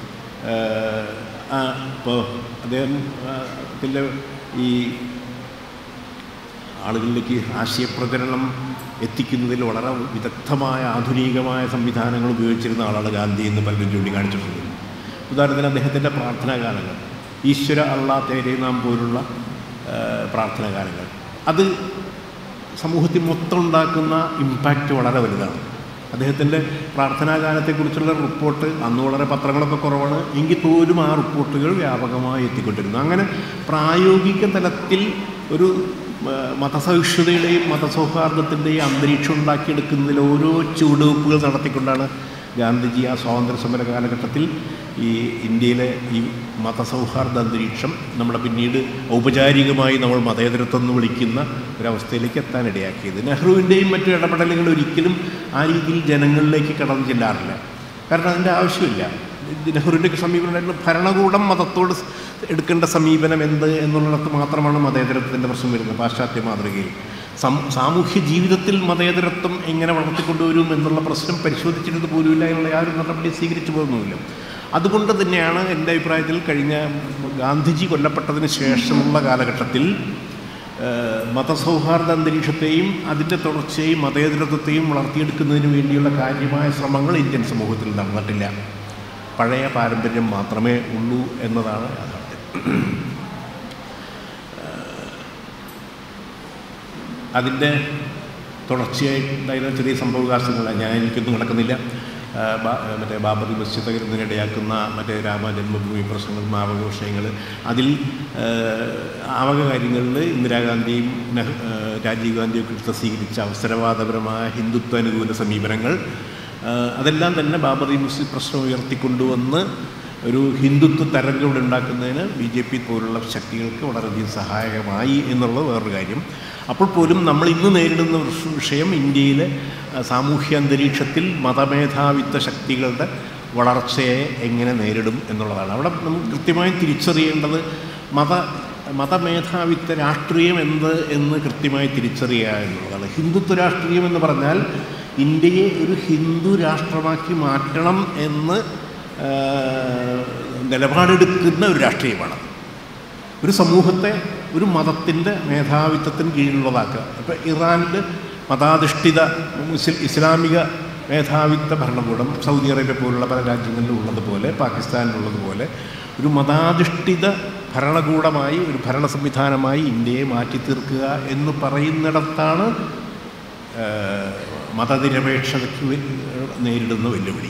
ഇപ്പോൾ അദ്ദേഹം ത്തിൻ്റെ ഈ ആളുകളിലേക്ക് ആശയപ്രചരണം എത്തിക്കുന്നതിൽ വളരെ വിദഗ്ധമായ ആധുനികമായ സംവിധാനങ്ങൾ ഉപയോഗിച്ചിരുന്ന ആളാണ് ഗാന്ധി എന്ന് പലരും ചൂണ്ടിക്കാണിച്ചിട്ടുണ്ട് ഉദാഹരണത്തിന് അദ്ദേഹത്തിൻ്റെ പ്രാർത്ഥനാ ഗാനങ്ങൾ ഈശ്വര അള്ളാ തേരെ നാം പോലുള്ള ആ, പ്രാർത്ഥനാ ഗാനങ്ങൾ അത് സമൂഹത്തിൽ മൊത്തം ഉണ്ടാക്കുന്ന ഇമ്പാക്റ്റ് വളരെ വലുതാണ് അദ്ദേഹത്തിൻ്റെ പ്രാർത്ഥനാ ഗാനത്തെക്കുറിച്ചുള്ള റിപ്പോർട്ട് അന്ന് വളരെ പത്രങ്ങളൊക്കെ കുറവാണ് എങ്കിൽ പോലും ആ റിപ്പോർട്ടുകൾ വ്യാപകമായി എത്തിക്കൊണ്ടിരുന്നു അങ്ങനെ പ്രായോഗിക തലത്തിൽ ഒരു ആ, മതസഹിഷ്ണുതയുടെയും മതസൗഹാർദ്ദത്തിൻ്റെയും അന്തരീക്ഷം ഉണ്ടാക്കിയെടുക്കുന്നതിൽ ഓരോ ചുവടുവെപ്പുകൾ നടത്തിക്കൊണ്ടാണ് ഗാന്ധിജി ആ സ്വാതന്ത്ര്യ സമര കാലഘട്ടത്തിൽ ഈ ഇന്ത്യയിലെ ഈ മതസൗഹാർദ്ദ അന്തരീക്ഷം നമ്മുടെ പിന്നീട് ഔപചാരികമായി നമ്മൾ മതേതരത്വം എന്ന് വിളിക്കുന്ന ഒരവസ്ഥയിലേക്ക് എത്താനിടയാക്കിയത് നെഹ്റുവിൻ്റെയും മറ്റു ഇടപെടലുകൾ ഒരിക്കലും ആ രീതിയിൽ ജനങ്ങളിലേക്ക് കടന്നു ചെല്ലാറില്ല കാരണം അതിൻ്റെ ആവശ്യമില്ല നെഹ്റുവിൻ്റെ സമീപനം ഭരണകൂടം മതത്തോട് എടുക്കേണ്ട സമീപനം എന്ത് എന്നുള്ളിടത്ത് മാത്രമാണ് മതേതരത്വത്തിൻ്റെ പ്രശ്നം വരുന്നത് പാശ്ചാത്യ മാതൃകയിൽ സം സാമൂഹ്യ ജീവിതത്തിൽ മതേതരത്വം എങ്ങനെ വളർത്തിക്കൊണ്ടുവരും എന്നുള്ള പ്രശ്നം പരിശോധിച്ചിരുന്നത് പോലുമില്ല എന്നുള്ള യാതൊരു നടപടി സ്വീകരിച്ചു പോകുന്നുമില്ല അതുകൊണ്ട് തന്നെയാണ് എൻ്റെ അഭിപ്രായത്തിൽ കഴിഞ്ഞ ഗാന്ധിജി കൊല്ലപ്പെട്ടതിന് ശേഷമുള്ള കാലഘട്ടത്തിൽ ഏഹ്, മതസൗഹാർദ്ദ അന്തരീക്ഷത്തെയും അതിൻ്റെ തുടർച്ചയെയും മതേതരത്വത്തെയും വളർത്തിയെടുക്കുന്നതിന് വേണ്ടിയുള്ള കാര്യമായ ശ്രമങ്ങൾ ഇന്ത്യൻ സമൂഹത്തിൽ നടന്നിട്ടില്ല പഴയ പാരമ്പര്യം മാത്രമേ ഉള്ളൂ എന്നതാണ് യാഥാർത്ഥ്യം അതിൻ്റെ തുടർച്ചയായി ഉണ്ടായിരുന്ന ചെറിയ സംഭവവികാസങ്ങൾ ഞാൻ എനിക്കൊന്നും നടക്കുന്നില്ല ആ, ബാ- മറ്റേ ബാബറി മസ്ജിദ് തകരുന്നതിനിടയാക്കുന്ന മറ്റേ രാമജന്മഭൂമി പ്രശ്നങ്ങൾ മാവക വിഷയങ്ങൾ അതിൽ ആ, ആവക കാര്യങ്ങളിൽ ഇന്ദിരാഗാന്ധിയും നെഹ്- ആ, രാജീവ് ഗാന്ധിയും ഒക്കെ എടുത്ത് സ്വീകരിച്ച അവസരവാദപരമായ ഹിന്ദുത്വ അനുകൂല സമീപനങ്ങൾ ആ, അതെല്ലാം തന്നെ ബാബറി മസ്ജിദ് പ്രശ്നം ഉയർത്തിക്കൊണ്ടുവന്ന് ഒരു ഹിന്ദുത്വ തരംഗം ഇവിടെ ഉണ്ടാക്കുന്നതിന് ബി ജെ പി പോലുള്ള ശക്തികൾക്ക് വളരെയധികം സഹായകമായി എന്നുള്ളത് വേറൊരു കാര്യം അപ്പോൾ പോലും നമ്മൾ ഇന്ന് നേരിടുന്ന വിഷ- വിഷയം ഇന്ത്യയിലെ ആ, സാമൂഹ്യ അന്തരീക്ഷത്തിൽ മതമേധാവിത്വ ശക്തികളുടെ വളർച്ചയെ എങ്ങനെ നേരിടും എന്നുള്ളതാണ് അവിടെ നമുക്ക് കൃത്യമായി തിരിച്ചറിയേണ്ടത് മത മതമേധാവിത്വ രാഷ്ട്രീയം എന്ത് എന്ന് കൃത്യമായി തിരിച്ചറിയുക എന്നുള്ളതാണ് ഹിന്ദുത്വ രാഷ്ട്രീയം എന്ന് പറഞ്ഞാൽ ഇന്ത്യയെ ഒരു ഹിന്ദു രാഷ്ട്രമാക്കി മാറ്റണം എന്ന് ആ, നിലപാടെടുക്കുന്ന ഒരു രാഷ്ട്രീയമാണ് ഒരു സമൂഹത്തെ ഒരു മതത്തിൻ്റെ മേധാവിത്വത്തിന് കീഴിലുള്ളതാക്കുക ഇപ്പോൾ ഇറാനിൽ മതാധിഷ്ഠിത മുസ്ലിം ഇസ്ലാമിക മേധാവിത്വ ഭരണകൂടം സൗദി അറേബ്യ പോലുള്ള പല രാജ്യങ്ങളിലും ഉള്ളതുപോലെ പാകിസ്ഥാനിലുള്ളതുപോലെ ഒരു മതാധിഷ്ഠിത ഭരണകൂടമായി ഒരു ഭരണ സംവിധാനമായി ഇന്ത്യയെ മാറ്റി തീർക്കുക എന്ന് പറയുന്നിടത്താണ് ഏഹ്, മതനിരപേക്ഷതയ്ക്ക് വെ- നേരിടുന്ന വെല്ലുവിളി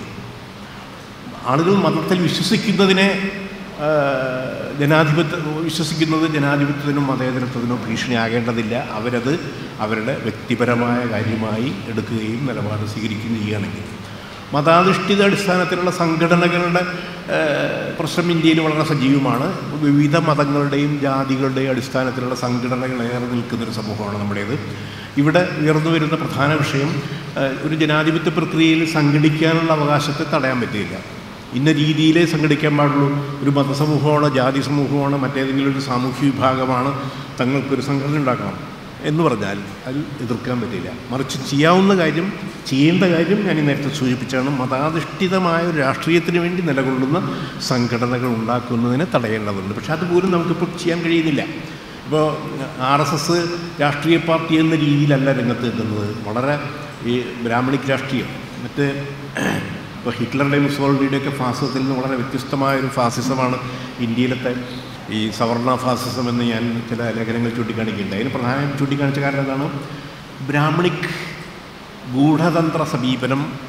ആളുകൾ മതത്തിൽ വിശ്വസിക്കുന്നതിനെ ആ, ജനാധിപത്യ വിശ്വസിക്കുന്നത് ജനാധിപത്യത്തിനും മതേതരത്വത്തിനും ഭീഷണിയാകേണ്ടതില്ല അവരത് അവരുടെ വ്യക്തിപരമായ കാര്യമായി എടുക്കുകയും നിലപാട് സ്വീകരിക്കുകയും ചെയ്യുകയാണെങ്കിൽ മതാധിഷ്ഠിത അടിസ്ഥാനത്തിലുള്ള സംഘടനകളുടെ ആ, പ്രശ്നം ഇന്ത്യയിൽ വളരെ സജീവമാണ് വിവിധ മതങ്ങളുടെയും ജാതികളുടെയും അടിസ്ഥാനത്തിലുള്ള സംഘടനകൾ ഏറെ നിൽക്കുന്നൊരു സമൂഹമാണ് നമ്മുടേത് ഇവിടെ ഉയർന്നു വരുന്ന പ്രധാന വിഷയം ആ, ഒരു ജനാധിപത്യ പ്രക്രിയയിൽ സംഘടിക്കാനുള്ള അവകാശത്തെ തടയാൻ പറ്റില്ല ഇന്ന രീതിയിലേ സംഘടിക്കാൻ പാടുള്ളൂ ഒരു മതസമൂഹമാണോ ജാതി സമൂഹമാണോ മറ്റേതെങ്കിലും ഒരു സാമൂഹ്യ വിഭാഗമാണ് തങ്ങൾക്കൊരു സംഘടന ഉണ്ടാക്കണം എന്ന് പറഞ്ഞാൽ അത് എതിർക്കാൻ പറ്റില്ല മറിച്ച് ചെയ്യാവുന്ന കാര്യം ചെയ്യേണ്ട കാര്യം ഞാൻ ഈ നേരത്തെ സൂചിപ്പിച്ചാണ് മതാധിഷ്ഠിതമായ ഒരു രാഷ്ട്രീയത്തിന് വേണ്ടി നിലകൊള്ളുന്ന സംഘടനകൾ ഉണ്ടാക്കുന്നതിനെ തടയേണ്ടതുണ്ട് പക്ഷെ അതുപോലും നമുക്കിപ്പോൾ ചെയ്യാൻ കഴിയുന്നില്ല ഇപ്പോൾ ആർ എസ് എസ് രാഷ്ട്രീയ പാർട്ടി എന്ന രീതിയിലല്ല രംഗത്ത് നിൽക്കുന്നത് വളരെ ഈ ബ്രാഹ്മണിക് രാഷ്ട്രീയം മറ്റ് ഇപ്പോൾ ഹിറ്റ്ലറുടെയും മുസോളിനിയുടെയൊക്കെ ഫാസിസത്തിൽ നിന്ന് വളരെ വ്യത്യസ്തമായൊരു ഫാസിസമാണ് ഇന്ത്യയിലത്തെ ഈ സവർണ ഫാസിസം എന്ന് ഞാൻ ചില ലേഖനങ്ങൾ ചൂണ്ടിക്കാണിക്കുന്നുണ്ട് അതിന് പ്രധാനമായും ചൂണ്ടിക്കാണിച്ച കാരണം എന്താണ് ബ്രാഹ്മണിക് ഗൂഢതന്ത്ര സമീപനം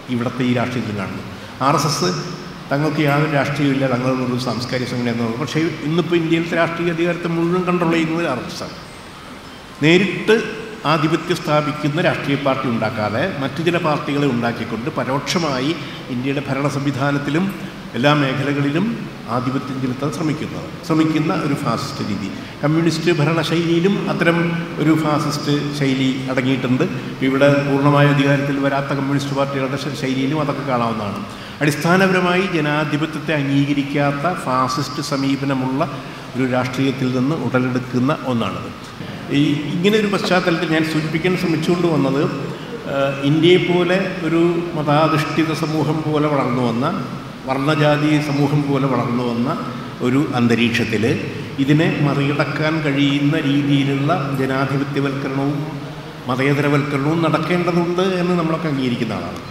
ഇവിടുത്തെ ഈ രാഷ്ട്രീയത്തിൽ കാണുന്നത് ആർ എസ് എസ് തങ്ങൾക്ക് യാതൊരു രാഷ്ട്രീയമില്ല തങ്ങളൊരു സാംസ്കാരിക സംഘടന എന്ന് പറഞ്ഞു പക്ഷേ ഇന്നിപ്പോൾ ഇന്ത്യയിലത്തെ രാഷ്ട്രീയ അധികാരത്തെ മുഴുവൻ കൺട്രോൾ ചെയ്യുന്നത് ആർ എസ് എസ് ആണ് നേരിട്ട് ആധിപത്യം സ്ഥാപിക്കുന്ന രാഷ്ട്രീയ പാർട്ടി ഉണ്ടാക്കാതെ മറ്റു ചില പാർട്ടികളെ ഉണ്ടാക്കിക്കൊണ്ട് പരോക്ഷമായി ഇന്ത്യയുടെ ഭരണ സംവിധാനത്തിലും എല്ലാ മേഖലകളിലും ആധിപത്യം ചെലുത്താൻ ശ്രമിക്കുന്നത് ശ്രമിക്കുന്ന ഒരു ഫാസിസ്റ്റ് രീതി കമ്മ്യൂണിസ്റ്റ് ഭരണശൈലിയിലും അത്തരം ഒരു ഫാസിസ്റ്റ് ശൈലി അടങ്ങിയിട്ടുണ്ട് ഇവിടെ പൂർണ്ണമായ അധികാരത്തിൽ വരാത്ത കമ്മ്യൂണിസ്റ്റ് പാർട്ടികളുടെ ശ- ശൈലിയിലും അതൊക്കെ കാണാവുന്നതാണ് അടിസ്ഥാനപരമായി ജനാധിപത്യത്തെ അംഗീകരിക്കാത്ത ഫാസിസ്റ്റ് സമീപനമുള്ള ഒരു രാഷ്ട്രീയത്തിൽ നിന്ന് ഉടലെടുക്കുന്ന ഒന്നാണത് ഈ ഇങ്ങനെ ഒരു പശ്ചാത്തലത്തിൽ ഞാൻ സൂചിപ്പിക്കാൻ ശ്രമിച്ചുകൊണ്ട് വന്നത് ഏഹ്, ഇന്ത്യയെപ്പോലെ ഒരു മതാധിഷ്ഠിത സമൂഹം പോലെ വളർന്നു വന്ന വർണ്ണജാതി സമൂഹം പോലെ വളർന്നു വന്ന ഒരു അന്തരീക്ഷത്തിൽ ഇതിനെ മറികടക്കാൻ കഴിയുന്ന രീതിയിലുള്ള ജനാധിപത്യവൽക്കരണവും മതേതരവൽക്കരണവും നടക്കേണ്ടതുണ്ട് എന്ന് നമ്മളൊക്കെ അംഗീകരിക്കുന്ന ആളാണ്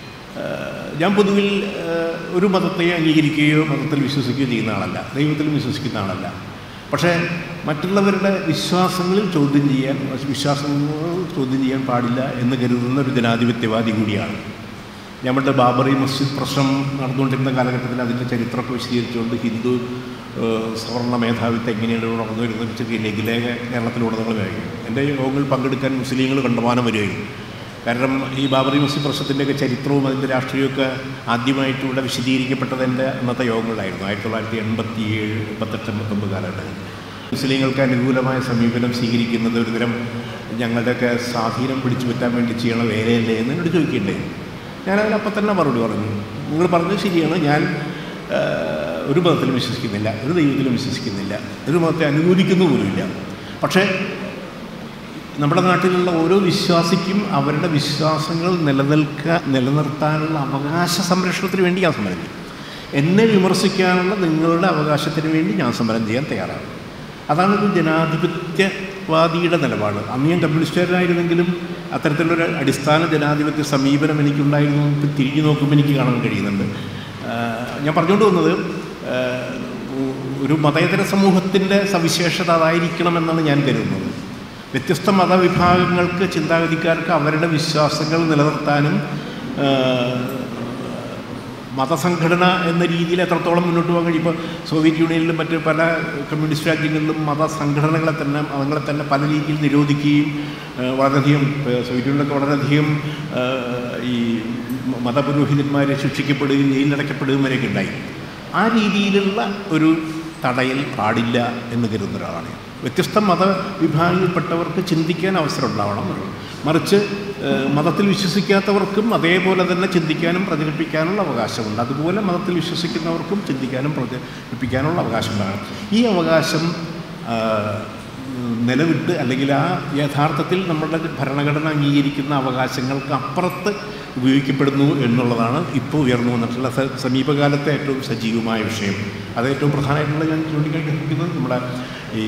ഏഹ് ഞാൻ പൊതുവിൽ ഏഹ് ഒരു മതത്തെ അംഗീകരിക്കുകയോ മതത്തിൽ വിശ്വസിക്കുകയോ ചെയ്യുന്ന ആളല്ല ദൈവത്തിൽ വിശ്വസിക്കുന്ന ആളല്ല പക്ഷേ മറ്റുള്ളവരുടെ വിശ്വാസങ്ങളിൽ ചോദ്യം ചെയ്യാൻ വിശ്വാസങ്ങൾ ചോദ്യം ചെയ്യാൻ പാടില്ല എന്ന് കരുതുന്ന ഒരു ജനാധിപത്യവാദി കൂടിയാണ് നമ്മുടെ ബാബറി മസ്ജിദ് പ്രശ്നം നടന്നുകൊണ്ടിരുന്ന കാലഘട്ടത്തിൽ അതിൻ്റെ ചരിത്രമൊക്കെ വിശദീകരിച്ചുകൊണ്ട് ഹിന്ദു ഏഹ്, സവർണ്ണ മേധാവിത്വം എങ്ങനെയാണ് നടന്നു വരുന്ന ഒരു ചെറിയ ലഘുലേഖ കേരളത്തിലുടനീളം വായിക്കും എൻ്റെ യോഗങ്ങളിൽ പങ്കെടുക്കാൻ മുസ്ലിങ്ങൾ കണ്ടമാനം വരികയും കാരണം ഈ ബാബറി മസ്ജിദ് പ്രശ്നത്തിൻ്റെയൊക്കെ ചരിത്രവും അതിൻ്റെ രാഷ്ട്രീയമൊക്കെ ആദ്യമായിട്ട് ഇവിടെ വിശദീകരിക്കപ്പെട്ടത് എൻ്റെ അന്നത്തെ യോഗങ്ങളിലായിരുന്നു ആയിരത്തി തൊള്ളായിരത്തി എൺപത്തി ഏഴ് എൺപത്തെട്ട് എൺപത്തൊമ്പത് കാലഘട്ടത്തിൽ മുസ്ലിങ്ങൾക്ക് അനുകൂലമായ സമീപനം സ്വീകരിക്കുന്നത് ഒരു തരം ഞങ്ങളുടെയൊക്കെ സ്വാധീനം പിടിച്ചു പറ്റാൻ വേണ്ടി ചെയ്യണ വേലയല്ലേ എന്ന് എന്നോട് ചോദിക്കേണ്ടേ ഞാൻ അതിനപ്പം തന്നെ മറുപടി പറഞ്ഞു നിങ്ങൾ പറഞ്ഞത് ശരിയാണ് ഞാൻ ആ, ഒരു മതത്തിലും വിശ്വസിക്കുന്നില്ല ഒരു ദൈവത്തിലും വിശ്വസിക്കുന്നില്ല ഒരു മതത്തെ അനുകൂലിക്കുന്നു പോലുമില്ല പക്ഷേ നമ്മുടെ നാട്ടിലുള്ള ഓരോ വിശ്വാസിക്കും അവരുടെ വിശ്വാസങ്ങൾ നിലനിൽക്കുക നിലനിർത്താനുള്ള അവകാശ സംരക്ഷണത്തിന് വേണ്ടി ഞാൻ സമരം ചെയ്യും എന്നെ വിമർശിക്കാനുള്ള നിങ്ങളുടെ അവകാശത്തിന് വേണ്ടി ഞാൻ സമരം ചെയ്യാൻ തയ്യാറാണ് അതാണ് ഒരു ജനാധിപത്യവാദിയുടെ നിലപാട് അന്ന് ഞാൻ കമ്മ്യൂണിസ്റ്റുകാരനായിരുന്നെങ്കിലും അത്തരത്തിലൊരു അടിസ്ഥാന ജനാധിപത്യ സമീപനം എനിക്കുണ്ടായിരുന്നു ഇപ്പം തിരിഞ്ഞു നോക്കുമ്പോൾ എനിക്ക് കാണാൻ കഴിയുന്നുണ്ട് ആ, ഞാൻ പറഞ്ഞുകൊണ്ട് വന്നത് ആ, ഒരു മതേതര സമൂഹത്തിൻ്റെ സവിശേഷത അതായിരിക്കണമെന്നാണ് ഞാൻ കരുതുന്നത് വ്യത്യസ്ത മതവിഭാഗങ്ങൾക്ക് ചിന്താഗതിക്കാർക്ക് അവരുടെ വിശ്വാസങ്ങൾ നിലനിർത്താനും ആ, മതസംഘടന എന്ന രീതിയിൽ എത്രത്തോളം മുന്നോട്ട് പോകാൻ കഴിയും ഇപ്പോൾ സോവിയറ്റ് യൂണിയനിലും മറ്റ് പല കമ്മ്യൂണിസ്റ്റ് രാജ്യങ്ങളിലും മതസംഘടനകളെ തന്നെ മതങ്ങളെ തന്നെ പല രീതിയിൽ നിരോധിക്കുകയും ആ, വളരെയധികം ഇപ്പോൾ സോവിയറ്റ് യൂണിയനിലൊക്കെ വളരെയധികം ആ, ഈ മതപുരോഹിതന്മാരെ ശിക്ഷിക്കപ്പെടുകയും ജയിലിലടയ്ക്കപ്പെടുകയും വരെയൊക്കെ ഉണ്ടായി ആ രീതിയിലുള്ള ഒരു തടയൽ പാടില്ല എന്ന് കരുതുന്ന ഒരാളാണ് ഞാൻ. വ്യത്യസ്ത മതവിഭാഗങ്ങളിൽപ്പെട്ടവർക്ക് ചിന്തിക്കാൻ അവസരം ഉണ്ടാവണം എന്നുള്ളത്. മറിച്ച് ഏഹ്, മതത്തിൽ വിശ്വസിക്കാത്തവർക്കും അതേപോലെ തന്നെ ചിന്തിക്കാനും പ്രചരിപ്പിക്കാനുള്ള അവകാശമുണ്ട് അതുപോലെ മതത്തിൽ വിശ്വസിക്കുന്നവർക്കും ചിന്തിക്കാനും പ്രചരിപ്പിക്കാനുള്ള അവകാശം ഉണ്ടാകണം ഈ അവകാശം ആഹ്, നിലവിട്ട് അല്ലെങ്കിൽ ആ യഥാർത്ഥത്തിൽ നമ്മുടെ ഭരണഘടന അംഗീകരിക്കുന്ന അവകാശങ്ങൾക്ക് അപ്പുറത്ത് ഉപയോഗിക്കപ്പെടുന്നു എന്നുള്ളതാണ് ഇപ്പോൾ ഉയർന്നു വന്നിട്ടുള്ള സ- സമീപകാലത്തെ ഏറ്റവും സജീവമായ വിഷയം അത് ഏറ്റവും പ്രധാനമായിട്ടുള്ള ഞാൻ ചൂണ്ടിക്കാണിക്കുന്നത് നമ്മുടെ ഈ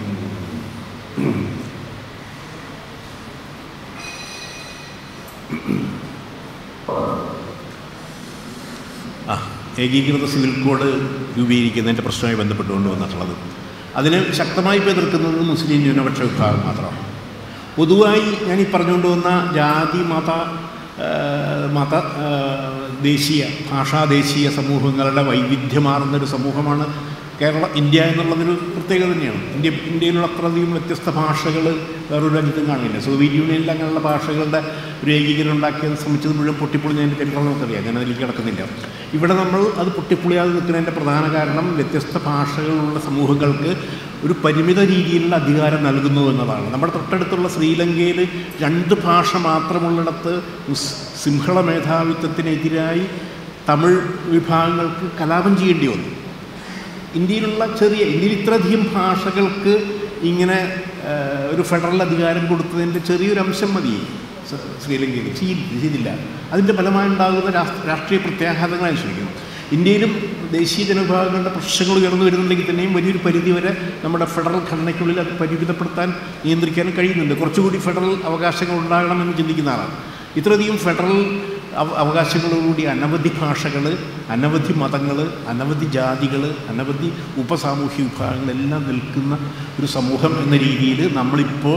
ആ ഏകീകൃത സിവിൽ കോഡ് രൂപീകരിക്കുന്നതിൻ്റെ പ്രശ്നവുമായി ബന്ധപ്പെട്ടുകൊണ്ട് വന്നിട്ടുള്ളത് അതിന് ശക്തമായി ഇപ്പോൾ എതിർക്കുന്നത് മുസ്ലിം ന്യൂനപക്ഷ വിഭാഗം മാത്രമാണ് പൊതുവായി ഞാൻ ഈ പറഞ്ഞുകൊണ്ട് വന്ന ജാതി മത ആ, മത ആ, ദേശീയ ഭാഷാദേശീയ സമൂഹങ്ങളുടെ വൈവിധ്യമാർന്നൊരു സമൂഹമാണ് കേരള ഇന്ത്യ എന്നുള്ളതൊരു പ്രത്യേകത തന്നെയാണ് ഇന്ത്യ ഇന്ത്യയിലുള്ള അത്രയധികം വ്യത്യസ്ത ഭാഷകൾ വേറൊരു രാജ്യത്തും കാണില്ല സോവിയറ്റ് യൂണിയനിൽ അങ്ങനെയുള്ള ഭാഷകളുടെ ഒരു ഏകീകരണം ഉണ്ടാക്കിയത് ശ്രമിച്ചത് മുഴുവൻ പൊട്ടിപ്പൊളിഞ്ഞതിൻ്റെ ചരിത്രം നമുക്കറിയാം ഞാൻ അതിലേക്ക് കിടക്കുന്നില്ല ഇവിടെ നമ്മൾ അത് പൊട്ടിപ്പൊളിയാതെ നിൽക്കുന്നതിൻ്റെ പ്രധാന കാരണം വ്യത്യസ്ത ഭാഷകളുള്ള സമൂഹങ്ങൾക്ക് ഒരു പരിമിത രീതിയിലുള്ള അധികാരം നൽകുന്നു എന്നതാണ് നമ്മുടെ തൊട്ടടുത്തുള്ള ശ്രീലങ്കയിൽ രണ്ട് ഭാഷ മാത്രമുള്ളിടത്ത് മുസ് സിംഹള മേധാവിത്വത്തിനെതിരായി തമിഴ് വിഭാഗങ്ങൾക്ക് കലാപം ചെയ്യേണ്ടി വന്നു ഇന്ത്യയിലുള്ള ചെറിയ ഇന്ത്യയിൽ ഇത്രയധികം ഭാഷകൾക്ക് ഇങ്ങനെ ആ, ഒരു ഫെഡറൽ അധികാരം കൊടുത്തതിൻ്റെ ചെറിയൊരു അംശം മതി സ- ശ്രീലങ്കയിൽ ചെയ്യില്ല ചെയ്തില്ല അതിൻ്റെ ഫലമായി ഉണ്ടാകുന്ന രാഷ്ട്ര- രാഷ്ട്രീയ പ്രത്യാഘാതങ്ങൾ അനുസരിക്കുന്നു ഇന്ത്യയിലും ദേശീയ ജനവിഭാഗങ്ങളുടെ പ്രശ്നങ്ങൾ ഉയർന്നു വരുന്നുണ്ടെങ്കിൽ തന്നെയും വലിയൊരു പരിധി വരെ നമ്മുടെ ഫെഡറൽ ഘടനയ്ക്കുള്ളിൽ അത് പരിമിതപ്പെടുത്താൻ നിയന്ത്രിക്കാനും കഴിയുന്നുണ്ട് കുറച്ചുകൂടി ഫെഡറൽ അവകാശങ്ങൾ ഉണ്ടാകണമെന്ന് ചിന്തിക്കുന്ന ആളാണ് ഇത്രയധികം ഫെഡറൽ അവ- അവകാശങ്ങളോടുകൂടി അനവധി ഭാഷകൾ അനവധി മതങ്ങൾ അനവധി ജാതികൾ അനവധി ഉപസാമൂഹ്യ വിഭാഗങ്ങളെല്ലാം നിൽക്കുന്ന ഒരു സമൂഹം എന്ന രീതിയിൽ നമ്മളിപ്പോൾ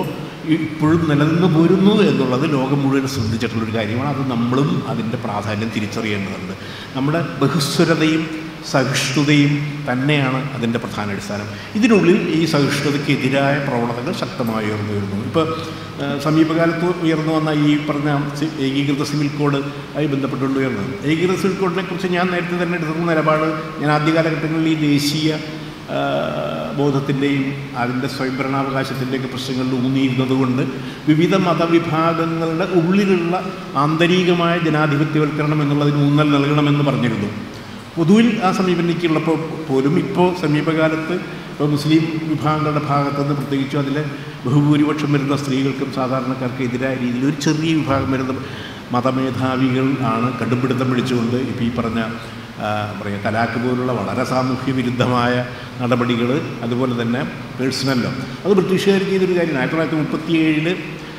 ഇപ്പോഴും നിലനിന്ന് പോരുന്നു എന്നുള്ളത് ലോകം മുഴുവൻ ശ്രദ്ധിച്ചിട്ടുള്ളൊരു കാര്യമാണ് അത് നമ്മളും അതിൻ്റെ പ്രാധാന്യം തിരിച്ചറിയേണ്ടതുണ്ട് നമ്മുടെ ബഹുസ്വരതയും സഹിഷ്ണുതയും തന്നെയാണ് അതിൻ്റെ പ്രധാന അടിസ്ഥാനം ഇതിനുള്ളിൽ ഈ സഹിഷ്ണുതയ്ക്കെതിരായ പ്രവണതകൾ ശക്തമായി ഉയർന്നു വരുന്നു ഇപ്പോൾ സമീപകാലത്ത് ഉയർന്നു വന്ന ഈ പറഞ്ഞ സി- ഏകീകൃത സിവിൽ കോഡ് ആയി ബന്ധപ്പെട്ടുകൊണ്ട് ഉയർന്നത് ഏകീകൃത സിവിൽ കോഡിനെ കുറിച്ച് ഞാൻ നേരത്തെ തന്നെ എടുത്തിരുന്ന നിലപാട് ഞാൻ ആദ്യ കാലഘട്ടങ്ങളിൽ ഈ ദേശീയ ആ, ബോധത്തിൻ്റെയും അതിൻ്റെ സ്വയംഭരണാവകാശത്തിൻ്റെയൊക്കെ പ്രശ്നങ്ങളിൽ ഊന്നിയിരുന്നത് കൊണ്ട് വിവിധ മതവിഭാഗങ്ങളുടെ ഉള്ളിലുള്ള ആന്തരികമായ ജനാധിപത്യവൽക്കരണം എന്നുള്ളതിന് ഊന്നൽ നൽകണമെന്ന് പറഞ്ഞിരുന്നു പൊതുവിൽ ആ സമീപനയ്ക്കുള്ളപ്പോൾ പോലും ഇപ്പോൾ സമീപകാലത്ത് ഇപ്പോൾ മുസ്ലിം വിഭാഗങ്ങളുടെ ഭാഗത്തുനിന്ന് പ്രത്യേകിച്ചും അതിലെ ബഹുഭൂരിപക്ഷം വരുന്ന സ്ത്രീകൾക്കും സാധാരണക്കാർക്ക് എതിരായ രീതിയിൽ ഒരു ചെറിയ വിഭാഗം വരുന്ന മതമേധാവികൾ ആണ് കണ്ടുപിടുത്തം പിടിച്ചുകൊണ്ട് ഇപ്പോൾ ഈ പറഞ്ഞ ആ, പറയുക തലാക്ക് പോലുള്ള വളരെ സാമൂഹ്യ വിരുദ്ധമായ നടപടികൾ അതുപോലെ തന്നെ പേഴ്സണൽ ലോ അത് ബ്രിട്ടീഷുകാർ ചെയ്തൊരു കാര്യമാണ് ആയിരത്തി തൊള്ളായിരത്തി മുപ്പത്തി ഏഴില്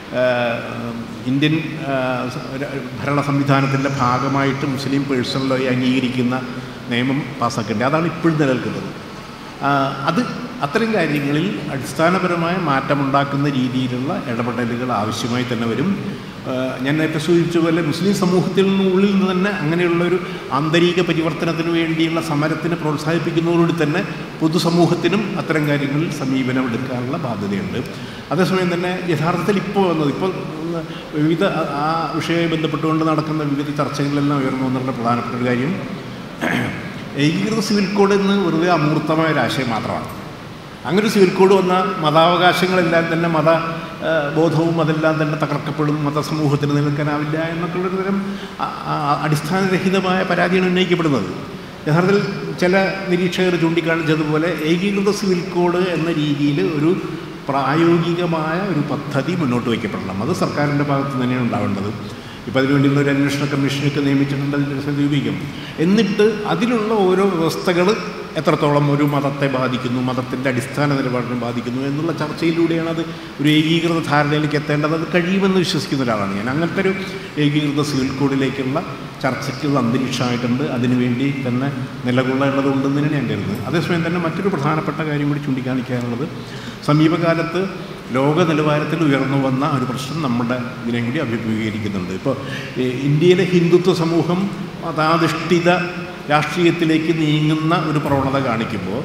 ഇന്ത്യൻ ആ, സ- ര- ഭരണ സംവിധാനത്തിൻ്റെ ഭാഗമായിട്ട് മുസ്ലിം പേഴ്സണൽ ലോയെ അംഗീകരിക്കുന്ന നിയമം പാസ്സാക്കേണ്ടത് അതാണ് ഇപ്പോഴും നിലനിൽക്കുന്നത് ആ, അത് അത്തരം കാര്യങ്ങളിൽ അടിസ്ഥാനപരമായ മാറ്റമുണ്ടാക്കുന്ന രീതിയിലുള്ള ഇടപെടലുകൾ ആവശ്യമായി തന്നെ വരും ആ, ഞാൻ നേരത്തെ സൂചിപ്പിച്ച പോലെ മുസ്ലിം സമൂഹത്തിൽ നിന്നുള്ളിൽ നിന്ന് തന്നെ അങ്ങനെയുള്ളൊരു ആന്തരിക പരിവർത്തനത്തിന് വേണ്ടിയുള്ള സമരത്തിന് പ്രോത്സാഹിപ്പിക്കുന്നതോടുകൂടി തന്നെ പൊതുസമൂഹത്തിനും അത്തരം കാര്യങ്ങളിൽ സമീപനം എടുക്കാനുള്ള ബാധ്യതയുണ്ട് അതേസമയം തന്നെ യഥാർത്ഥത്തിൽ ഇപ്പോൾ വന്നത് ഇപ്പോൾ ഉം, വിവിധ ആ- ആ വിഷയവുമായി ബന്ധപ്പെട്ടുകൊണ്ട് നടക്കുന്ന വിവിധ ചർച്ചകളിലെല്ലാം ഉയർന്നു വന്നിട്ടുള്ള പ്രധാനപ്പെട്ട ഒരു കാര്യം ഏകീകൃത സിവിൽ കോഡ് എന്ന് വെറുതെ അമൂർത്തമായ ഒരു ആശയം മാത്രമാണ് അങ്ങനെ ഒരു സിവിൽ കോഡ് വന്ന മതാവകാശങ്ങളെല്ലാം തന്നെ മത ആ, ബോധവും അതെല്ലാം തന്നെ തകർക്കപ്പെടും മതസമൂഹത്തിന് നിലനിൽക്കാനാവില്ല എന്നൊക്കെയുള്ളൊരു തരം അ- അ- അടിസ്ഥാനരഹിതമായ പരാതിയാണ് ഉന്നയിക്കപ്പെടുന്നത് യഥാർത്ഥത്തിൽ ചില നിരീക്ഷകർ ചൂണ്ടിക്കാണിച്ചതുപോലെ ഏകീകൃത സിവിൽ കോഡ് എന്ന രീതിയിൽ ഒരു പ്രായോഗികമായ ഒരു പദ്ധതി മുന്നോട്ട് വയ്ക്കപ്പെടണം അത് സർക്കാരിൻ്റെ ഭാഗത്ത് തന്നെയാണ് ഉണ്ടാവേണ്ടത് ഇപ്പോൾ അതിനുവേണ്ടിയുള്ള ഒരു അന്വേഷണ കമ്മീഷനൊക്കെ നിയമിച്ചിട്ടുണ്ട് അതിൻ്റെ സമീപിക്കും എന്നിട്ട് അതിലുള്ള ഓരോ വ്യവസ്ഥകൾ എത്രത്തോളം ഒരു മതത്തെ ബാധിക്കുന്നു മതത്തിൻ്റെ അടിസ്ഥാന നിലപാടിനെ ബാധിക്കുന്നു എന്നുള്ള ചർച്ചയിലൂടെയാണ് അത് ഒരു ഏകീകൃത ധാരണയിലേക്ക് എത്തേണ്ടത് അത് കഴിയുമെന്ന് വിശ്വസിക്കുന്ന ഒരാളാണ് ഞാൻ അങ്ങനത്തെ ഒരു ഏകീകൃത സിവിൽ കോഡിലേക്കുള്ള ചർച്ചയ്ക്കുള്ള അന്തരീക്ഷമായിട്ടുണ്ട് അതിനുവേണ്ടി തന്നെ നിലകൊള്ളേണ്ടതുണ്ടെന്ന് തന്നെയാണ് ഞാൻ കരുതുന്നത് അതേസമയം തന്നെ മറ്റൊരു പ്രധാനപ്പെട്ട കാര്യം കൂടി ചൂണ്ടിക്കാണിക്കാനുള്ളത് സമീപകാലത്ത് ലോക നിലവാരത്തിൽ ഉയർന്നു വന്ന ഒരു പ്രശ്നം നമ്മുടെ ഇതിനെയും കൂടി അഭിമുഖീകരിക്കുന്നുണ്ട് ഇപ്പോൾ ഈ ഇന്ത്യയിലെ ഹിന്ദുത്വ സമൂഹം മതാധിഷ്ഠിത രാഷ്ട്രീയത്തിലേക്ക് നീങ്ങുന്ന ഒരു പ്രവണത കാണിക്കുമ്പോൾ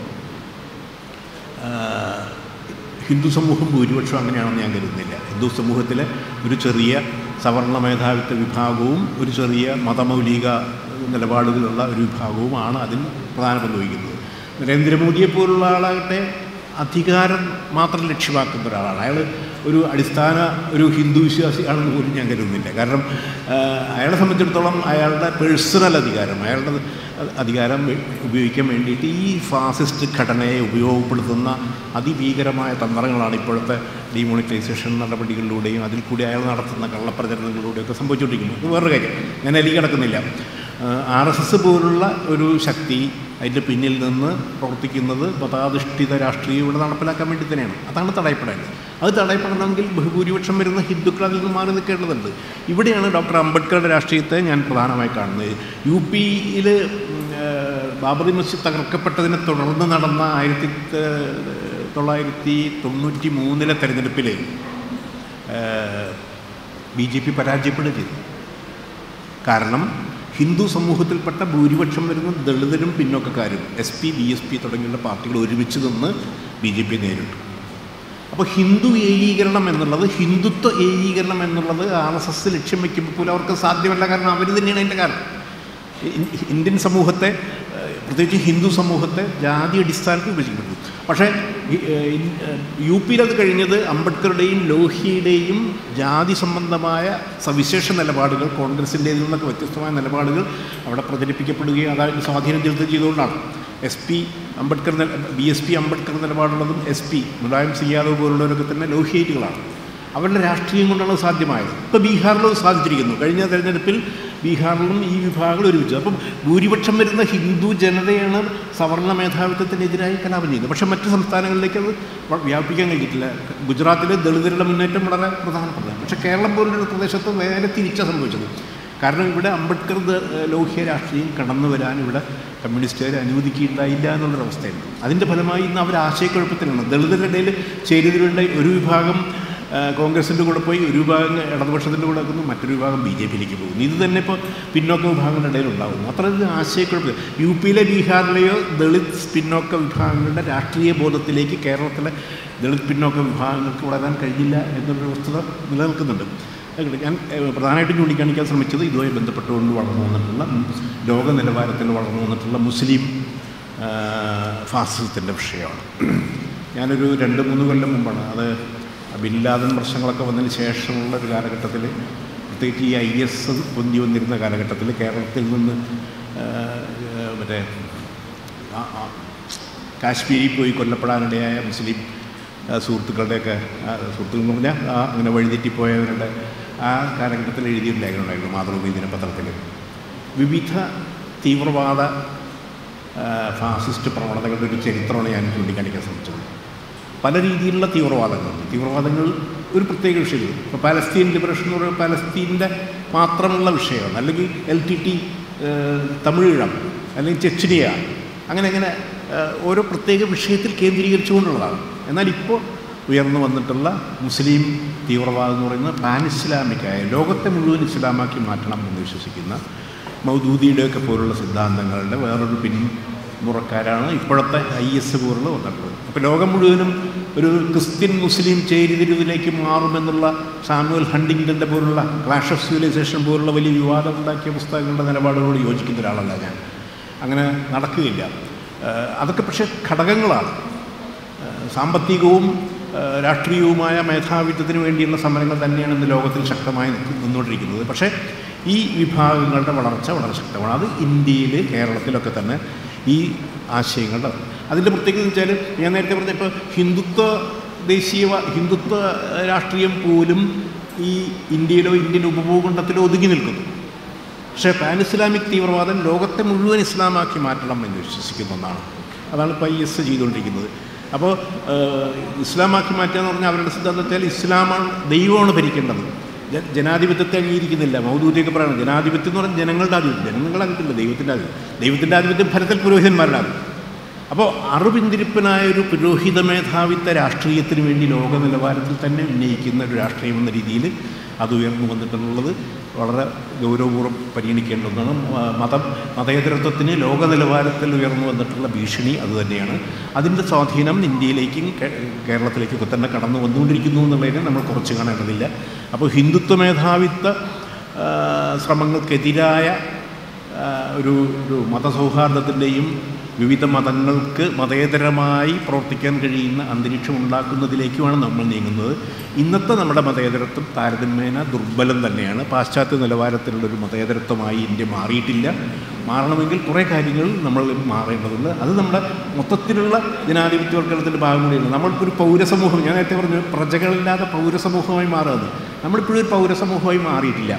ആ, ഹിന്ദു സമൂഹം ഭൂരിപക്ഷം അങ്ങനെയാണെന്ന് ഞാൻ കരുതുന്നില്ല ഹിന്ദു സമൂഹത്തിലെ ഒരു ചെറിയ സവർണ മേധാവിത്വ വിഭാഗവും ഒരു ചെറിയ മതമൗലിക നിലപാടുകളുള്ള ഒരു വിഭാഗവുമാണ് അതിൽ പ്രധാന പങ്ക് വഹിക്കുന്നത് നരേന്ദ്രമോദിയെ പോലുള്ള ആളാകട്ടെ അധികാരം മാത്രം ലക്ഷ്യമാക്കുന്ന ഒരാളാണ് അയാൾ ഒരു അടിസ്ഥാന ഒരു ഹിന്ദു വിശ്വാസി ആണെന്ന് പോലും ഞാൻ കരുതുന്നില്ല കാരണം ആ, അയാളെ സംബന്ധിച്ചിടത്തോളം അയാളുടെ പേഴ്സണൽ അധികാരം അയാളുടെ അധികാരം ഉപയോഗിക്കാൻ വേണ്ടിയിട്ട് ഈ ഫാസിസ്റ്റ് ഘടനയെ ഉപയോഗപ്പെടുത്തുന്ന അതിഭീകരമായ തന്ത്രങ്ങളാണ് ഇപ്പോഴത്തെ ഡിമോണിറ്റൈസേഷൻ നടപടികളിലൂടെയും അതിൽ കൂടി അയാൾ നടത്തുന്ന കള്ളപ്രചരണങ്ങളിലൂടെയൊക്കെ സംഭവിച്ചുകൊണ്ടിരിക്കുന്നത് അത് വേറൊരു കാര്യം ഞാൻ അതിലേക്ക് കിടക്കുന്നില്ല ആർ എസ് എസ് പോലുള്ള ഒരു ശക്തി അതിൻ്റെ പിന്നിൽ നിന്ന് പ്രവർത്തിക്കുന്നത് മതാധിഷ്ഠിത രാഷ്ട്രീയം ഇവിടെ നടപ്പിലാക്കാൻ വേണ്ടി തന്നെയാണ് അതാണ് തടയപ്പെടേണ്ടത് അത് തടയപ്പെടണമെങ്കിൽ ബഹുഭൂരിപക്ഷം വരുന്ന ഹിന്ദുക്കൾ അതിൽ നിന്ന് മാറി നിൽക്കേണ്ടതുണ്ട് ഇവിടെയാണ് ഡോക്ടർ അംബേദ്കറുടെ രാഷ്ട്രീയത്തെ ഞാൻ പ്രധാനമായി കാണുന്നത് യു പിയിൽ ബാബറി മസ്ജിദ് തകർക്കപ്പെട്ടതിനെ തുടർന്ന് നടന്ന ആയിരത്തി തൊള്ളായിരത്തി തൊണ്ണൂറ്റി മൂന്നിലെ തെരഞ്ഞെടുപ്പിൽ ബി ജെ പി പരാജയപ്പെടുകയും ചെയ്തു കാരണം ഹിന്ദു സമൂഹത്തിൽപ്പെട്ട ഭൂരിപക്ഷം വരുന്ന ദളിതരും പിന്നോക്കക്കാരും S P B S P തുടങ്ങിയുള്ള പാർട്ടികൾ ഒരുമിച്ച് നിന്ന് ബി ജെ പി നേരിട്ടു അപ്പോൾ ഹിന്ദു ഏകീകരണം എന്നുള്ളത് ഹിന്ദുത്വ ഏകീകരണം എന്നുള്ളത് ആർ എസ് എസ് ലക്ഷ്യം വയ്ക്കുമ്പോൾ പോലും അവർക്ക് സാധ്യമല്ല കാരണം അവർ തന്നെയാണ് അതിൻ്റെ കാരണം ഇ- ഇന്ത്യൻ സമൂഹത്തെ ഏഹ്, പ്രത്യേകിച്ച് ഹിന്ദു സമൂഹത്തെ ജാതി അടിസ്ഥാനത്തിൽ വിഭജിക്കപ്പെട്ടു പക്ഷേ ഈ, ഏഹ്, ഇൻ- ഏഹ്, യു പിയിൽ അത് കഴിഞ്ഞത് അംബേദ്കറുടെയും ലോഹിയുടെയും ജാതി സംബന്ധമായ സവിശേഷ നിലപാടുകൾ കോൺഗ്രസിൻ്റെതിൽ നിന്നൊക്കെ വ്യത്യസ്തമായ നിലപാടുകൾ അവിടെ പ്രചരിപ്പിക്കപ്പെടുകയും അതായത് സ്വാധീനം ചെലുത്തുകയും ചെയ്തുകൊണ്ടാണ് S P Ambedkar B S P Ambedkar നിലപാടുള്ളതും S P Mulayam C Yadav പോലുള്ളവരൊക്കെ തന്നെ ലോഹിയേറ്റുകളാണ് അവരുടെ രാഷ്ട്രീയം കൊണ്ടാണ് അത് സാധ്യമായത് ഇപ്പോൾ ബീഹാറിലും അത് സാധിച്ചിരിക്കുന്നു കഴിഞ്ഞ തെരഞ്ഞെടുപ്പിൽ ബീഹാറിലും ഈ വിഭാഗങ്ങൾ ഒരുമിച്ചു അപ്പം ഭൂരിപക്ഷം വരുന്ന ഹിന്ദു ജനതയാണ് സവർണ മേധാവിത്വത്തിനെതിരായി കലാപം ചെയ്യുന്നത് പക്ഷേ മറ്റ് സംസ്ഥാനങ്ങളിലേക്ക് അത് വ- വ്യാപിക്കാൻ കഴിഞ്ഞിട്ടില്ല ഗുജറാത്തിലെ ദളിതരുടെ മുന്നേറ്റം വളരെ പ്രധാനപ്പെട്ടതാണ് പക്ഷേ കേരളം പോലുള്ളൊരു പ്രദേശത്ത് നേരെ തിരിച്ചാണ് സംഭവിച്ചത് കാരണം ഇവിടെ അംബേദ്കർ ദ- ലോഹ്യ രാഷ്ട്രീയം കടന്നു വരാൻ ഇവിടെ കമ്മ്യൂണിസ്റ്റുകാർ അനുവദിക്കുകയുണ്ടായില്ല എന്നുള്ളൊരവസ്ഥയുണ്ട് അതിൻ്റെ ഫലമായി ഇന്ന് അവർ ആശയക്കുഴപ്പത്തിലാണ് ദളിതരുടെ ഇടയിൽ ചേരുന്നതിലുണ്ട ഒരു വിഭാഗം ആ, കോൺഗ്രസിൻ്റെ കൂടെ പോയി ഒരു വിഭാഗം ഇടതുപക്ഷത്തിൻ്റെ കൂടെ നിൽക്കുന്നു മറ്റൊരു വിഭാഗം ബി ജെ പിയിലേക്ക് പോകുന്നു ഇത് തന്നെ ഇപ്പോൾ പിന്നോക്ക വിഭാഗങ്ങളുടെ ഇടയിൽ ഉണ്ടാകുന്നു അത്ര ഇത് ആശയക്കുഴപ്പം യു പിയിലെ ബീഹാറിലെയോ ദളിത് പിന്നോക്ക വിഭാഗങ്ങളുടെ രാഷ്ട്രീയ ബോധത്തിലേക്ക് കേരളത്തിലെ ദളിത് പിന്നോക്ക വിഭാഗങ്ങൾക്ക് വളരാൻ കഴിഞ്ഞില്ല എന്നൊരു വസ്തുത നിലനിൽക്കുന്നുണ്ട് അതുകൊണ്ട് ഞാൻ ഏഹ്, പ്രധാനമായിട്ടും ചൂണ്ടിക്കാണിക്കാൻ ശ്രമിച്ചത് ഇതുമായി ബന്ധപ്പെട്ടുകൊണ്ട് വളർന്നു വന്നിട്ടുള്ള ലോക നിലവാരത്തിൽ വളർന്നു വന്നിട്ടുള്ള മുസ്ലിം ഫാസിസത്തിൻ്റെ വിഷയമാണ് ഞാനൊരു രണ്ട് മൂന്ന് കൊല്ലം മുമ്പാണ് അത് ബിൻ ലാദൻ പ്രശ്നങ്ങളൊക്കെ വന്നതിന് ശേഷമുള്ള ഒരു കാലഘട്ടത്തിൽ പ്രത്യേകിച്ച് ഈ ഐ എസ് പൊന്തി വന്നിരുന്ന കാലഘട്ടത്തിൽ കേരളത്തിൽ നിന്ന് ആ, ആ, മറ്റേ ആ, ആ, കാശ്മീരിൽ പോയി കൊല്ലപ്പെടാനിടയായ മുസ്ലിം ആ, സുഹൃത്തുക്കളുടെയൊക്കെ ആ, സുഹൃത്തുക്കൾ എന്ന് പറഞ്ഞാൽ ആ, അങ്ങനെ വഴിതെറ്റിപ്പോയവരുടെ ആ കാലഘട്ടത്തിൽ എഴുതിയൊരു ലേഖനം ഉണ്ടായിരുന്നു മാതൃഭൂമി ദിനപത്രത്തിൽ വിവിധ തീവ്രവാദ ആ, ഫാസിസ്റ്റ് പ്രവണതകളുടെ ഒരു ചരിത്രമാണ് ഞാൻ ചൂണ്ടിക്കാണിക്കാൻ ശ്രമിച്ചത് പല രീതിയിലുള്ള തീവ്രവാദങ്ങളുണ്ട് തീവ്രവാദങ്ങൾ ഒരു പ്രത്യേക വിഷയം ഇപ്പോൾ പാലസ്തീൻ ലിബറേഷൻ എന്ന് പറയുന്നത് പാലസ്തീൻ്റെ മാത്രമുള്ള വിഷയമാണ് അല്ലെങ്കിൽ എൽ ടി ടി തമിഴീഴം അല്ലെങ്കിൽ ചെച്ചിനിയ അങ്ങനെ അങ്ങനെ ആ, ഓരോ പ്രത്യേക വിഷയത്തിൽ കേന്ദ്രീകരിച്ചുകൊണ്ടുള്ളതാണ് എന്നാൽ ഇപ്പോൾ ഉയർന്നു വന്നിട്ടുള്ള മുസ്ലിം തീവ്രവാദം എന്ന് പറയുന്നത് പാൻ ഇസ്ലാമിക്കായ ലോകത്തെ മുഴുവൻ ഇസ്ലാമാക്കി മാറ്റണം എന്ന് വിശ്വസിക്കുന്ന മൗദൂദിയുടെയൊക്കെ പോലുള്ള സിദ്ധാന്തങ്ങളുടെ വേറൊരു പിന്മുറക്കാരാണ് ഇപ്പോഴത്തെ ഐ എസ് പോലുള്ള വന്നിട്ടുള്ളത് അപ്പോൾ ലോകം മുഴുവനും ഒരു ക്രിസ്ത്യൻ മുസ്ലിം ചേരിതിരിവിലേക്ക് മാറുമെന്നുള്ള സാമുവൽ ഹണ്ടിങ്ടൻ്റെ പോലുള്ള ക്ലാഷ് ഓഫ് സിവിലൈസേഷൻ പോലുള്ള വലിയ വിവാദം ഉണ്ടാക്കിയ പുസ്തകങ്ങളുടെ നിലപാടുകളോട് യോജിക്കുന്ന ഒരാളല്ല ഞാൻ അങ്ങനെ നടക്കുകയില്ല ഏഹ് അതൊക്കെ പക്ഷേ ഘടകങ്ങളാണ് ഏഹ് സാമ്പത്തികവും ഏഹ് രാഷ്ട്രീയവുമായ മേധാവിത്വത്തിന് വേണ്ടിയുള്ള സമരങ്ങൾ തന്നെയാണ് ഇന്ന് ലോകത്തിൽ ശക്തമായി നിൽക്ക് നിന്നുകൊണ്ടിരിക്കുന്നത് പക്ഷേ ഈ വിഭാഗങ്ങളുടെ വളർച്ച വളരെ ശക്തമാണ് അത് ഇന്ത്യയിൽ കേരളത്തിലൊക്കെ തന്നെ ഈ ആശയങ്ങളുടെ അതിൻ്റെ പ്രത്യേകത എന്ന് വെച്ചാൽ ഞാൻ നേരത്തെ പറഞ്ഞ ഇപ്പോൾ ഹിന്ദുത്വ ദേശീയ ഹിന്ദുത്വ രാഷ്ട്രീയം പോലും ഈ ഇന്ത്യയിലോ ഇന്ത്യൻ ഉപഭൂഖണ്ഡത്തിലോ ഒതുങ്ങി നിൽക്കുന്നു പക്ഷേ പാൻ ഇസ്ലാമിക് തീവ്രവാദം ലോകത്തെ മുഴുവൻ ഇസ്ലാമാക്കി മാറ്റണം എന്ന് വിശ്വസിക്കുന്ന ഒന്നാണ് അതാണ് ഇപ്പോൾ ഐ എസ് ചെയ്തുകൊണ്ടിരിക്കുന്നത് അപ്പോൾ ഏഹ്, ഇസ്ലാമാക്കി മാറ്റുക എന്ന് പറഞ്ഞാൽ അവരുടെ സിദ്ധാന്തം വെച്ചാൽ ഇസ്ലാമാണ് ദൈവമാണ് ഭരിക്കേണ്ടത് ജ- ജനാധിപത്യത്തെ അംഗീകരിക്കുന്നില്ല മൗദൂദിയൊക്കെ പറയുന്നത് ജനാധിപത്യം എന്ന് പറഞ്ഞാൽ ജനങ്ങളുടെ ആധിപത്യം ജനങ്ങളുടെ ആധിപത്യമില്ല ദൈവത്തിൻ്റെ ആധിപത്യം ദൈവത്തിൻ്റെ ആധിപത്യം ഫലത്തിൽ പുരോഹിതന്മാരുടെ ആധിപത്യം അപ്പോൾ അറിവിന്തിരിപ്പനായ ഒരു പുരോഹിത മേധാവിത്വ രാഷ്ട്രീയത്തിന് വേണ്ടി ലോക നിലവാരത്തിൽ തന്നെ ഉന്നയിക്കുന്ന ഒരു രാഷ്ട്രീയം എന്ന രീതിയിൽ അത് ഉയർന്നു വന്നിട്ടുള്ളത് വളരെ ഗൗരവപൂർവ്വം പരിഗണിക്കേണ്ട ഒന്നാണ് മ- മതം മതേതരത്വത്തിന് ലോക നിലവാരത്തിൽ ഉയർന്നു വന്നിട്ടുള്ള ഭീഷണി അതുതന്നെയാണ് അതിൻ്റെ സ്വാധീനം ഇന്ത്യയിലേക്കും കേ- കേരളത്തിലേക്കൊക്കെ തന്നെ കടന്നു വന്നുകൊണ്ടിരിക്കുന്നു എന്നുള്ളതിനെ നമ്മൾ കുറച്ച് കാണേണ്ടതില്ല അപ്പോൾ ഹിന്ദുത്വ മേധാവിത്വ ആ, ശ്രമങ്ങൾക്കെതിരായ ആ, ഒരു ഒരു മതസൗഹാർദ്ദത്തിൻ്റെയും വിവിധ മതങ്ങൾക്ക് മതേതരമായി പ്രവർത്തിക്കാൻ കഴിയുന്ന അന്തരീക്ഷം ഉണ്ടാക്കുന്നതിലേക്കുമാണ് നമ്മൾ നീങ്ങുന്നത് ഇന്നത്തെ നമ്മുടെ മതേതരത്വം താരതമ്യേന ദുർബലം തന്നെയാണ് പാശ്ചാത്യ നിലവാരത്തിലുള്ളൊരു മതേതരത്വമായി ഇന്ത്യ മാറിയിട്ടില്ല മാറണമെങ്കിൽ കുറേ കാര്യങ്ങൾ നമ്മൾ മാറേണ്ടതുണ്ട് അത് നമ്മുടെ മൊത്തത്തിലുള്ള ജനാധിപത്യവൽക്കരണത്തിൻ്റെ ഭാഗം കൂടിയാണ് നമ്മളിപ്പോൾ ഒരു പൗരസമൂഹം ഞാൻ നേരത്തെ പറഞ്ഞു പ്രജകളില്ലാതെ പൗരസമൂഹമായി മാറുന്നത് നമ്മളിപ്പോഴും ഒരു പൗരസമൂഹമായി മാറിയിട്ടില്ല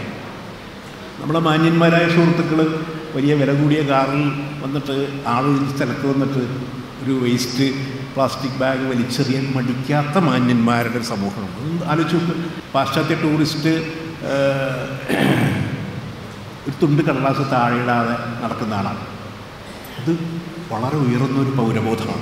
നമ്മുടെ മാന്യന്മാരായ സുഹൃത്തുക്കൾ വലിയ വില കൂടിയ കാറിൽ വന്നിട്ട് ആളൊഴിഞ്ഞ സ്ഥലത്ത് വന്നിട്ട് ഒരു വേസ്റ്റ് പ്ലാസ്റ്റിക് ബാഗ് വലിച്ചെറിയാൻ മടിക്കാത്ത മാന്യന്മാരുടെ ഒരു സമൂഹമാണ് ഒന്ന് ആലോചിച്ച് നോക്ക് പാശ്ചാത്യ ടൂറിസ്റ്റ് ഏഹ്, ഒരു തുണ്ട് കടലാസ് താഴെയിടാതെ നടക്കുന്ന ആളാണ് അത് വളരെ ഉയർന്ന ഒരു പൗരബോധമാണ്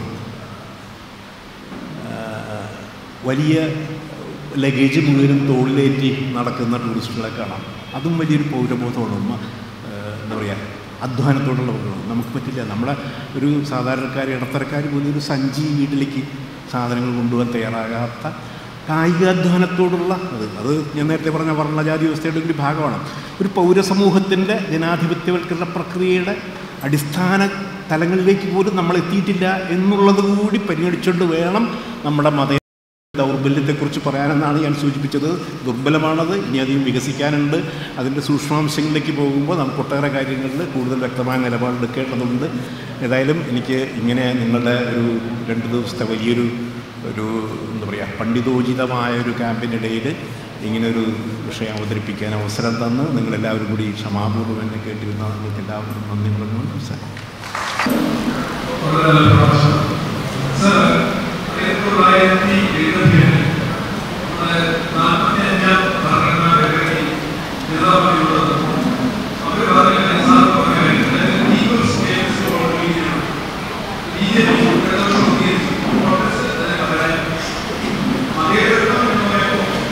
ഏഹ്, വലിയ ലഗേജ് മുഴുവനും തോളിലേറ്റി നടക്കുന്ന ടൂറിസ്റ്റുകളെ കാണാം അതും വലിയൊരു പൗരബോധമാണ് ഉമ്മ ഏഹ്, എന്താ പറയുക അധ്വാനത്തോടുള്ള പൗരബോധം നമുക്ക് പറ്റില്ല നമ്മളെ ഒരു സാധാരണക്കാർ ഇടത്തരക്കാർ പോലും ഒരു സഞ്ചി വീട്ടിലേക്ക് സാധനങ്ങൾ കൊണ്ടുപോകാൻ തയ്യാറാകാത്ത കായികാധ്വാനത്തോടുള്ള അത് അത് ഞാൻ നേരത്തെ പറഞ്ഞ വർണ്ണജാതി വ്യവസ്ഥയുടെ ഒരു ഭാഗമാണ് ഒരു പൗരസമൂഹത്തിൻ്റെ ജനാധിപത്യവൽക്കരണ പ്രക്രിയയുടെ അടിസ്ഥാന തലങ്ങളിലേക്ക് പോലും നമ്മൾ എത്തിയിട്ടില്ല എന്നുള്ളത് കൂടി പരിഗണിച്ചുകൊണ്ട് വേണം നമ്മുടെ മത ദൗർബല്യത്തെക്കുറിച്ച് പറയാനെന്നാണ് ഞാൻ സൂചിപ്പിച്ചത് ദുർബലമാണത് ഇനി അധികം വികസിക്കാനുണ്ട് അതിൻ്റെ സൂക്ഷ്മാംശങ്ങളിലേക്ക് പോകുമ്പോൾ നമുക്ക് ഒട്ടേറെ കാര്യങ്ങളിൽ കൂടുതൽ വ്യക്തമായ നിലപാടെടുക്കേണ്ടതുണ്ട് ഏതായാലും എനിക്ക് ഇങ്ങനെ നിങ്ങളുടെ ഒരു രണ്ട് ദിവസത്തെ വലിയൊരു ഒരു എന്താ പറയുക പണ്ഡിതോചിതമായ ഒരു ക്യാമ്പിനിടയിൽ ഇങ്ങനെ ഒരു വിഷയം അവതരിപ്പിക്കാൻ അവസരം തന്ന് നിങ്ങളെല്ലാവരും കൂടി ക്ഷമാപൂർവ്വം എന്നെ കേട്ടിരുന്ന നിങ്ങൾക്ക് എല്ലാവർക്കും നന്ദി പറഞ്ഞുകൊണ്ട് സംസാരിക്കും വളരെ നല്ല പ്രഭാഷണം. സർ, ആയിരത്തി തൊള്ളായിരത്തി എഴുപത്തിയേഴ് നമ്മുടെ നാൽപ്പത്തിയഞ്ചാം ഭരണഘടനാ ഭേദഗതി നിലവിലുള്ളത് അവർ പറഞ്ഞ സാർ പറഞ്ഞ കാര്യം equal states for India B J P Congress അതിന് പകരം മതേതരത്വം എന്ന് പറയുമ്പോൾ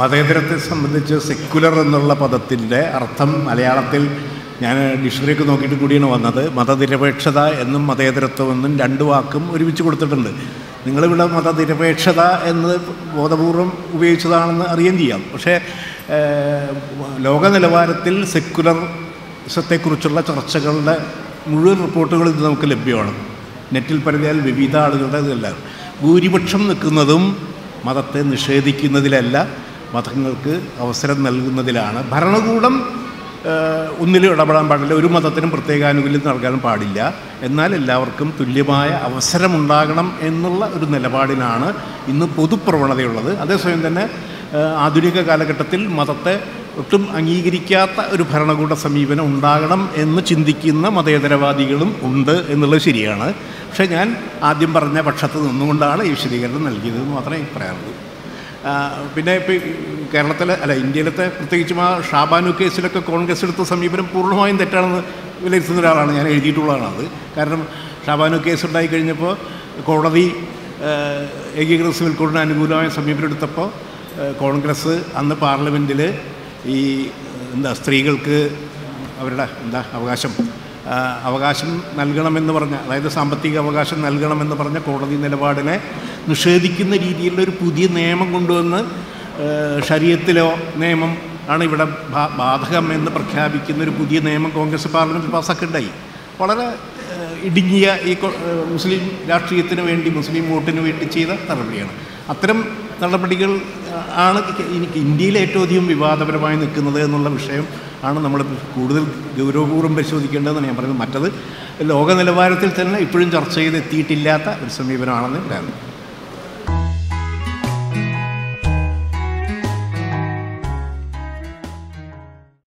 മതേതരത്തെ സംബന്ധിച്ച് സെക്കുലർ എന്നുള്ള പദത്തിൻ്റെ അർത്ഥം മലയാളത്തിൽ ഞാൻ ഡിക്ഷണറിയൊക്കെ നോക്കിയിട്ട് കൂടിയാണ് വന്നത് മതനിരപേക്ഷത എന്നും മതേതരത്വം എന്നും രണ്ട് വാക്കും ഒരുമിച്ച് കൊടുത്തിട്ടുണ്ട് നിങ്ങളിവിടെ മതനിരപേക്ഷത എന്ന് ബോധപൂർവം ഉപയോഗിച്ചതാണെന്ന് അറിയുകയും ചെയ്യാം പക്ഷേ ഏഹ്, ലോക നിലവാരത്തിൽ സെക്കുലറിസത്തെക്കുറിച്ചുള്ള ചർച്ചകളുടെ മുഴുവൻ റിപ്പോർട്ടുകൾ ഇത് നമുക്ക് ലഭ്യമാണ് നെറ്റിൽ പരിധിയാൽ വിവിധ ആളുകളുടെ ഇതെല്ലാം ഭൂരിപക്ഷം നിൽക്കുന്നതും മതത്തെ നിഷേധിക്കുന്നതിലല്ല മതങ്ങൾക്ക് അവസരം നൽകുന്നതിലാണ് ഭരണകൂടം ഏഹ്, ഒന്നിലും ഇടപെടാൻ പാടില്ല ഒരു മതത്തിനും പ്രത്യേക ആനുകൂല്യം നൽകാൻ പാടില്ല എന്നാൽ എല്ലാവർക്കും തുല്യമായ അവസരമുണ്ടാകണം എന്നുള്ള ഒരു നിലപാടിനാണ് ഇന്ന് പൊതുപ്രവണതയുള്ളത് അതേസമയം തന്നെ ഏഹ്, ആധുനിക കാലഘട്ടത്തിൽ മതത്തെ ഒട്ടും അംഗീകരിക്കാത്ത ഒരു ഭരണകൂട സമീപനം ഉണ്ടാകണം എന്ന് ചിന്തിക്കുന്ന മതേതരവാദികളും ഉണ്ട് എന്നുള്ളത് ശരിയാണ് പക്ഷേ ഞാൻ ആദ്യം പറഞ്ഞ പക്ഷത്ത് നിന്നുകൊണ്ടാണ് ഈ വിശദീകരണം നൽകിയതെന്ന് മാത്രമേ എനിക്ക് പറയാനുള്ളൂ ആ, പിന്നെ ഇപ്പോൾ കേരളത്തിലെ അല്ല ഇന്ത്യയിലത്തെ പ്രത്യേകിച്ചും ആ ഷാബാനു കേസിലൊക്കെ കോൺഗ്രസ് എടുത്ത സമീപനം പൂർണ്ണമായും തെറ്റാണെന്ന് വിലയിരുത്തുന്ന ഒരാളാണ് ഞാൻ എഴുതിയിട്ടുള്ളതാണ് അത് കാരണം ഷാബാനു കേസ് ഉണ്ടായി കഴിഞ്ഞപ്പോൾ കോടതി ആ, ഏകീകൃത സിവിൽ കോഡിന് അനുകൂലമായ സമീപനം എടുത്തപ്പോൾ ആ, കോൺഗ്രസ് അന്ന് പാർലമെൻറ്റിൽ ഈ എന്താ സ്ത്രീകൾക്ക് അവരുടെ എന്താ അവകാശം ആ, അവകാശം നൽകണമെന്ന് പറഞ്ഞ അതായത് സാമ്പത്തിക അവകാശം നൽകണമെന്ന് പറഞ്ഞ കോടതി നിലപാടിനെ നിഷേധിക്കുന്ന രീതിയിലുള്ള ഒരു പുതിയ നിയമം കൊണ്ടുവന്ന് ആ, ഷരീയത്തിലോ നിയമം ആണ് ഇവിടെ ബാ- ബാധകം എന്ന് പ്രഖ്യാപിക്കുന്ന ഒരു പുതിയ നിയമം കോൺഗ്രസ് പാർലമെൻറ്റിൽ പാസ്സാക്കുണ്ടായി വളരെ ആ, ഇടുങ്ങിയ ഈ കൊ- ആ, മുസ്ലിം രാഷ്ട്രീയത്തിന് വേണ്ടി മുസ്ലിം വോട്ടിന് വേണ്ടി ചെയ്ത നടപടിയാണ് അത്തരം നടപടികൾ ആ, ആണ് എനിക്ക് ഇന്ത്യയിൽ ഏറ്റവും അധികം വിവാദപരമായി നിൽക്കുന്നത് എന്നുള്ള വിഷയം ആണ് നമ്മൾ കൂടുതൽ ഗൗരവപൂർവ്വം പരിശോധിക്കേണ്ടതെന്ന് ഞാൻ പറയുന്നത് മറ്റത് ലോക നിലവാരത്തിൽ തന്നെ ഇപ്പോഴും ചർച്ച ചെയ്ത് എത്തിയിട്ടില്ലാത്ത ഒരു സമീപനമാണെന്ന് പറയാറുണ്ട്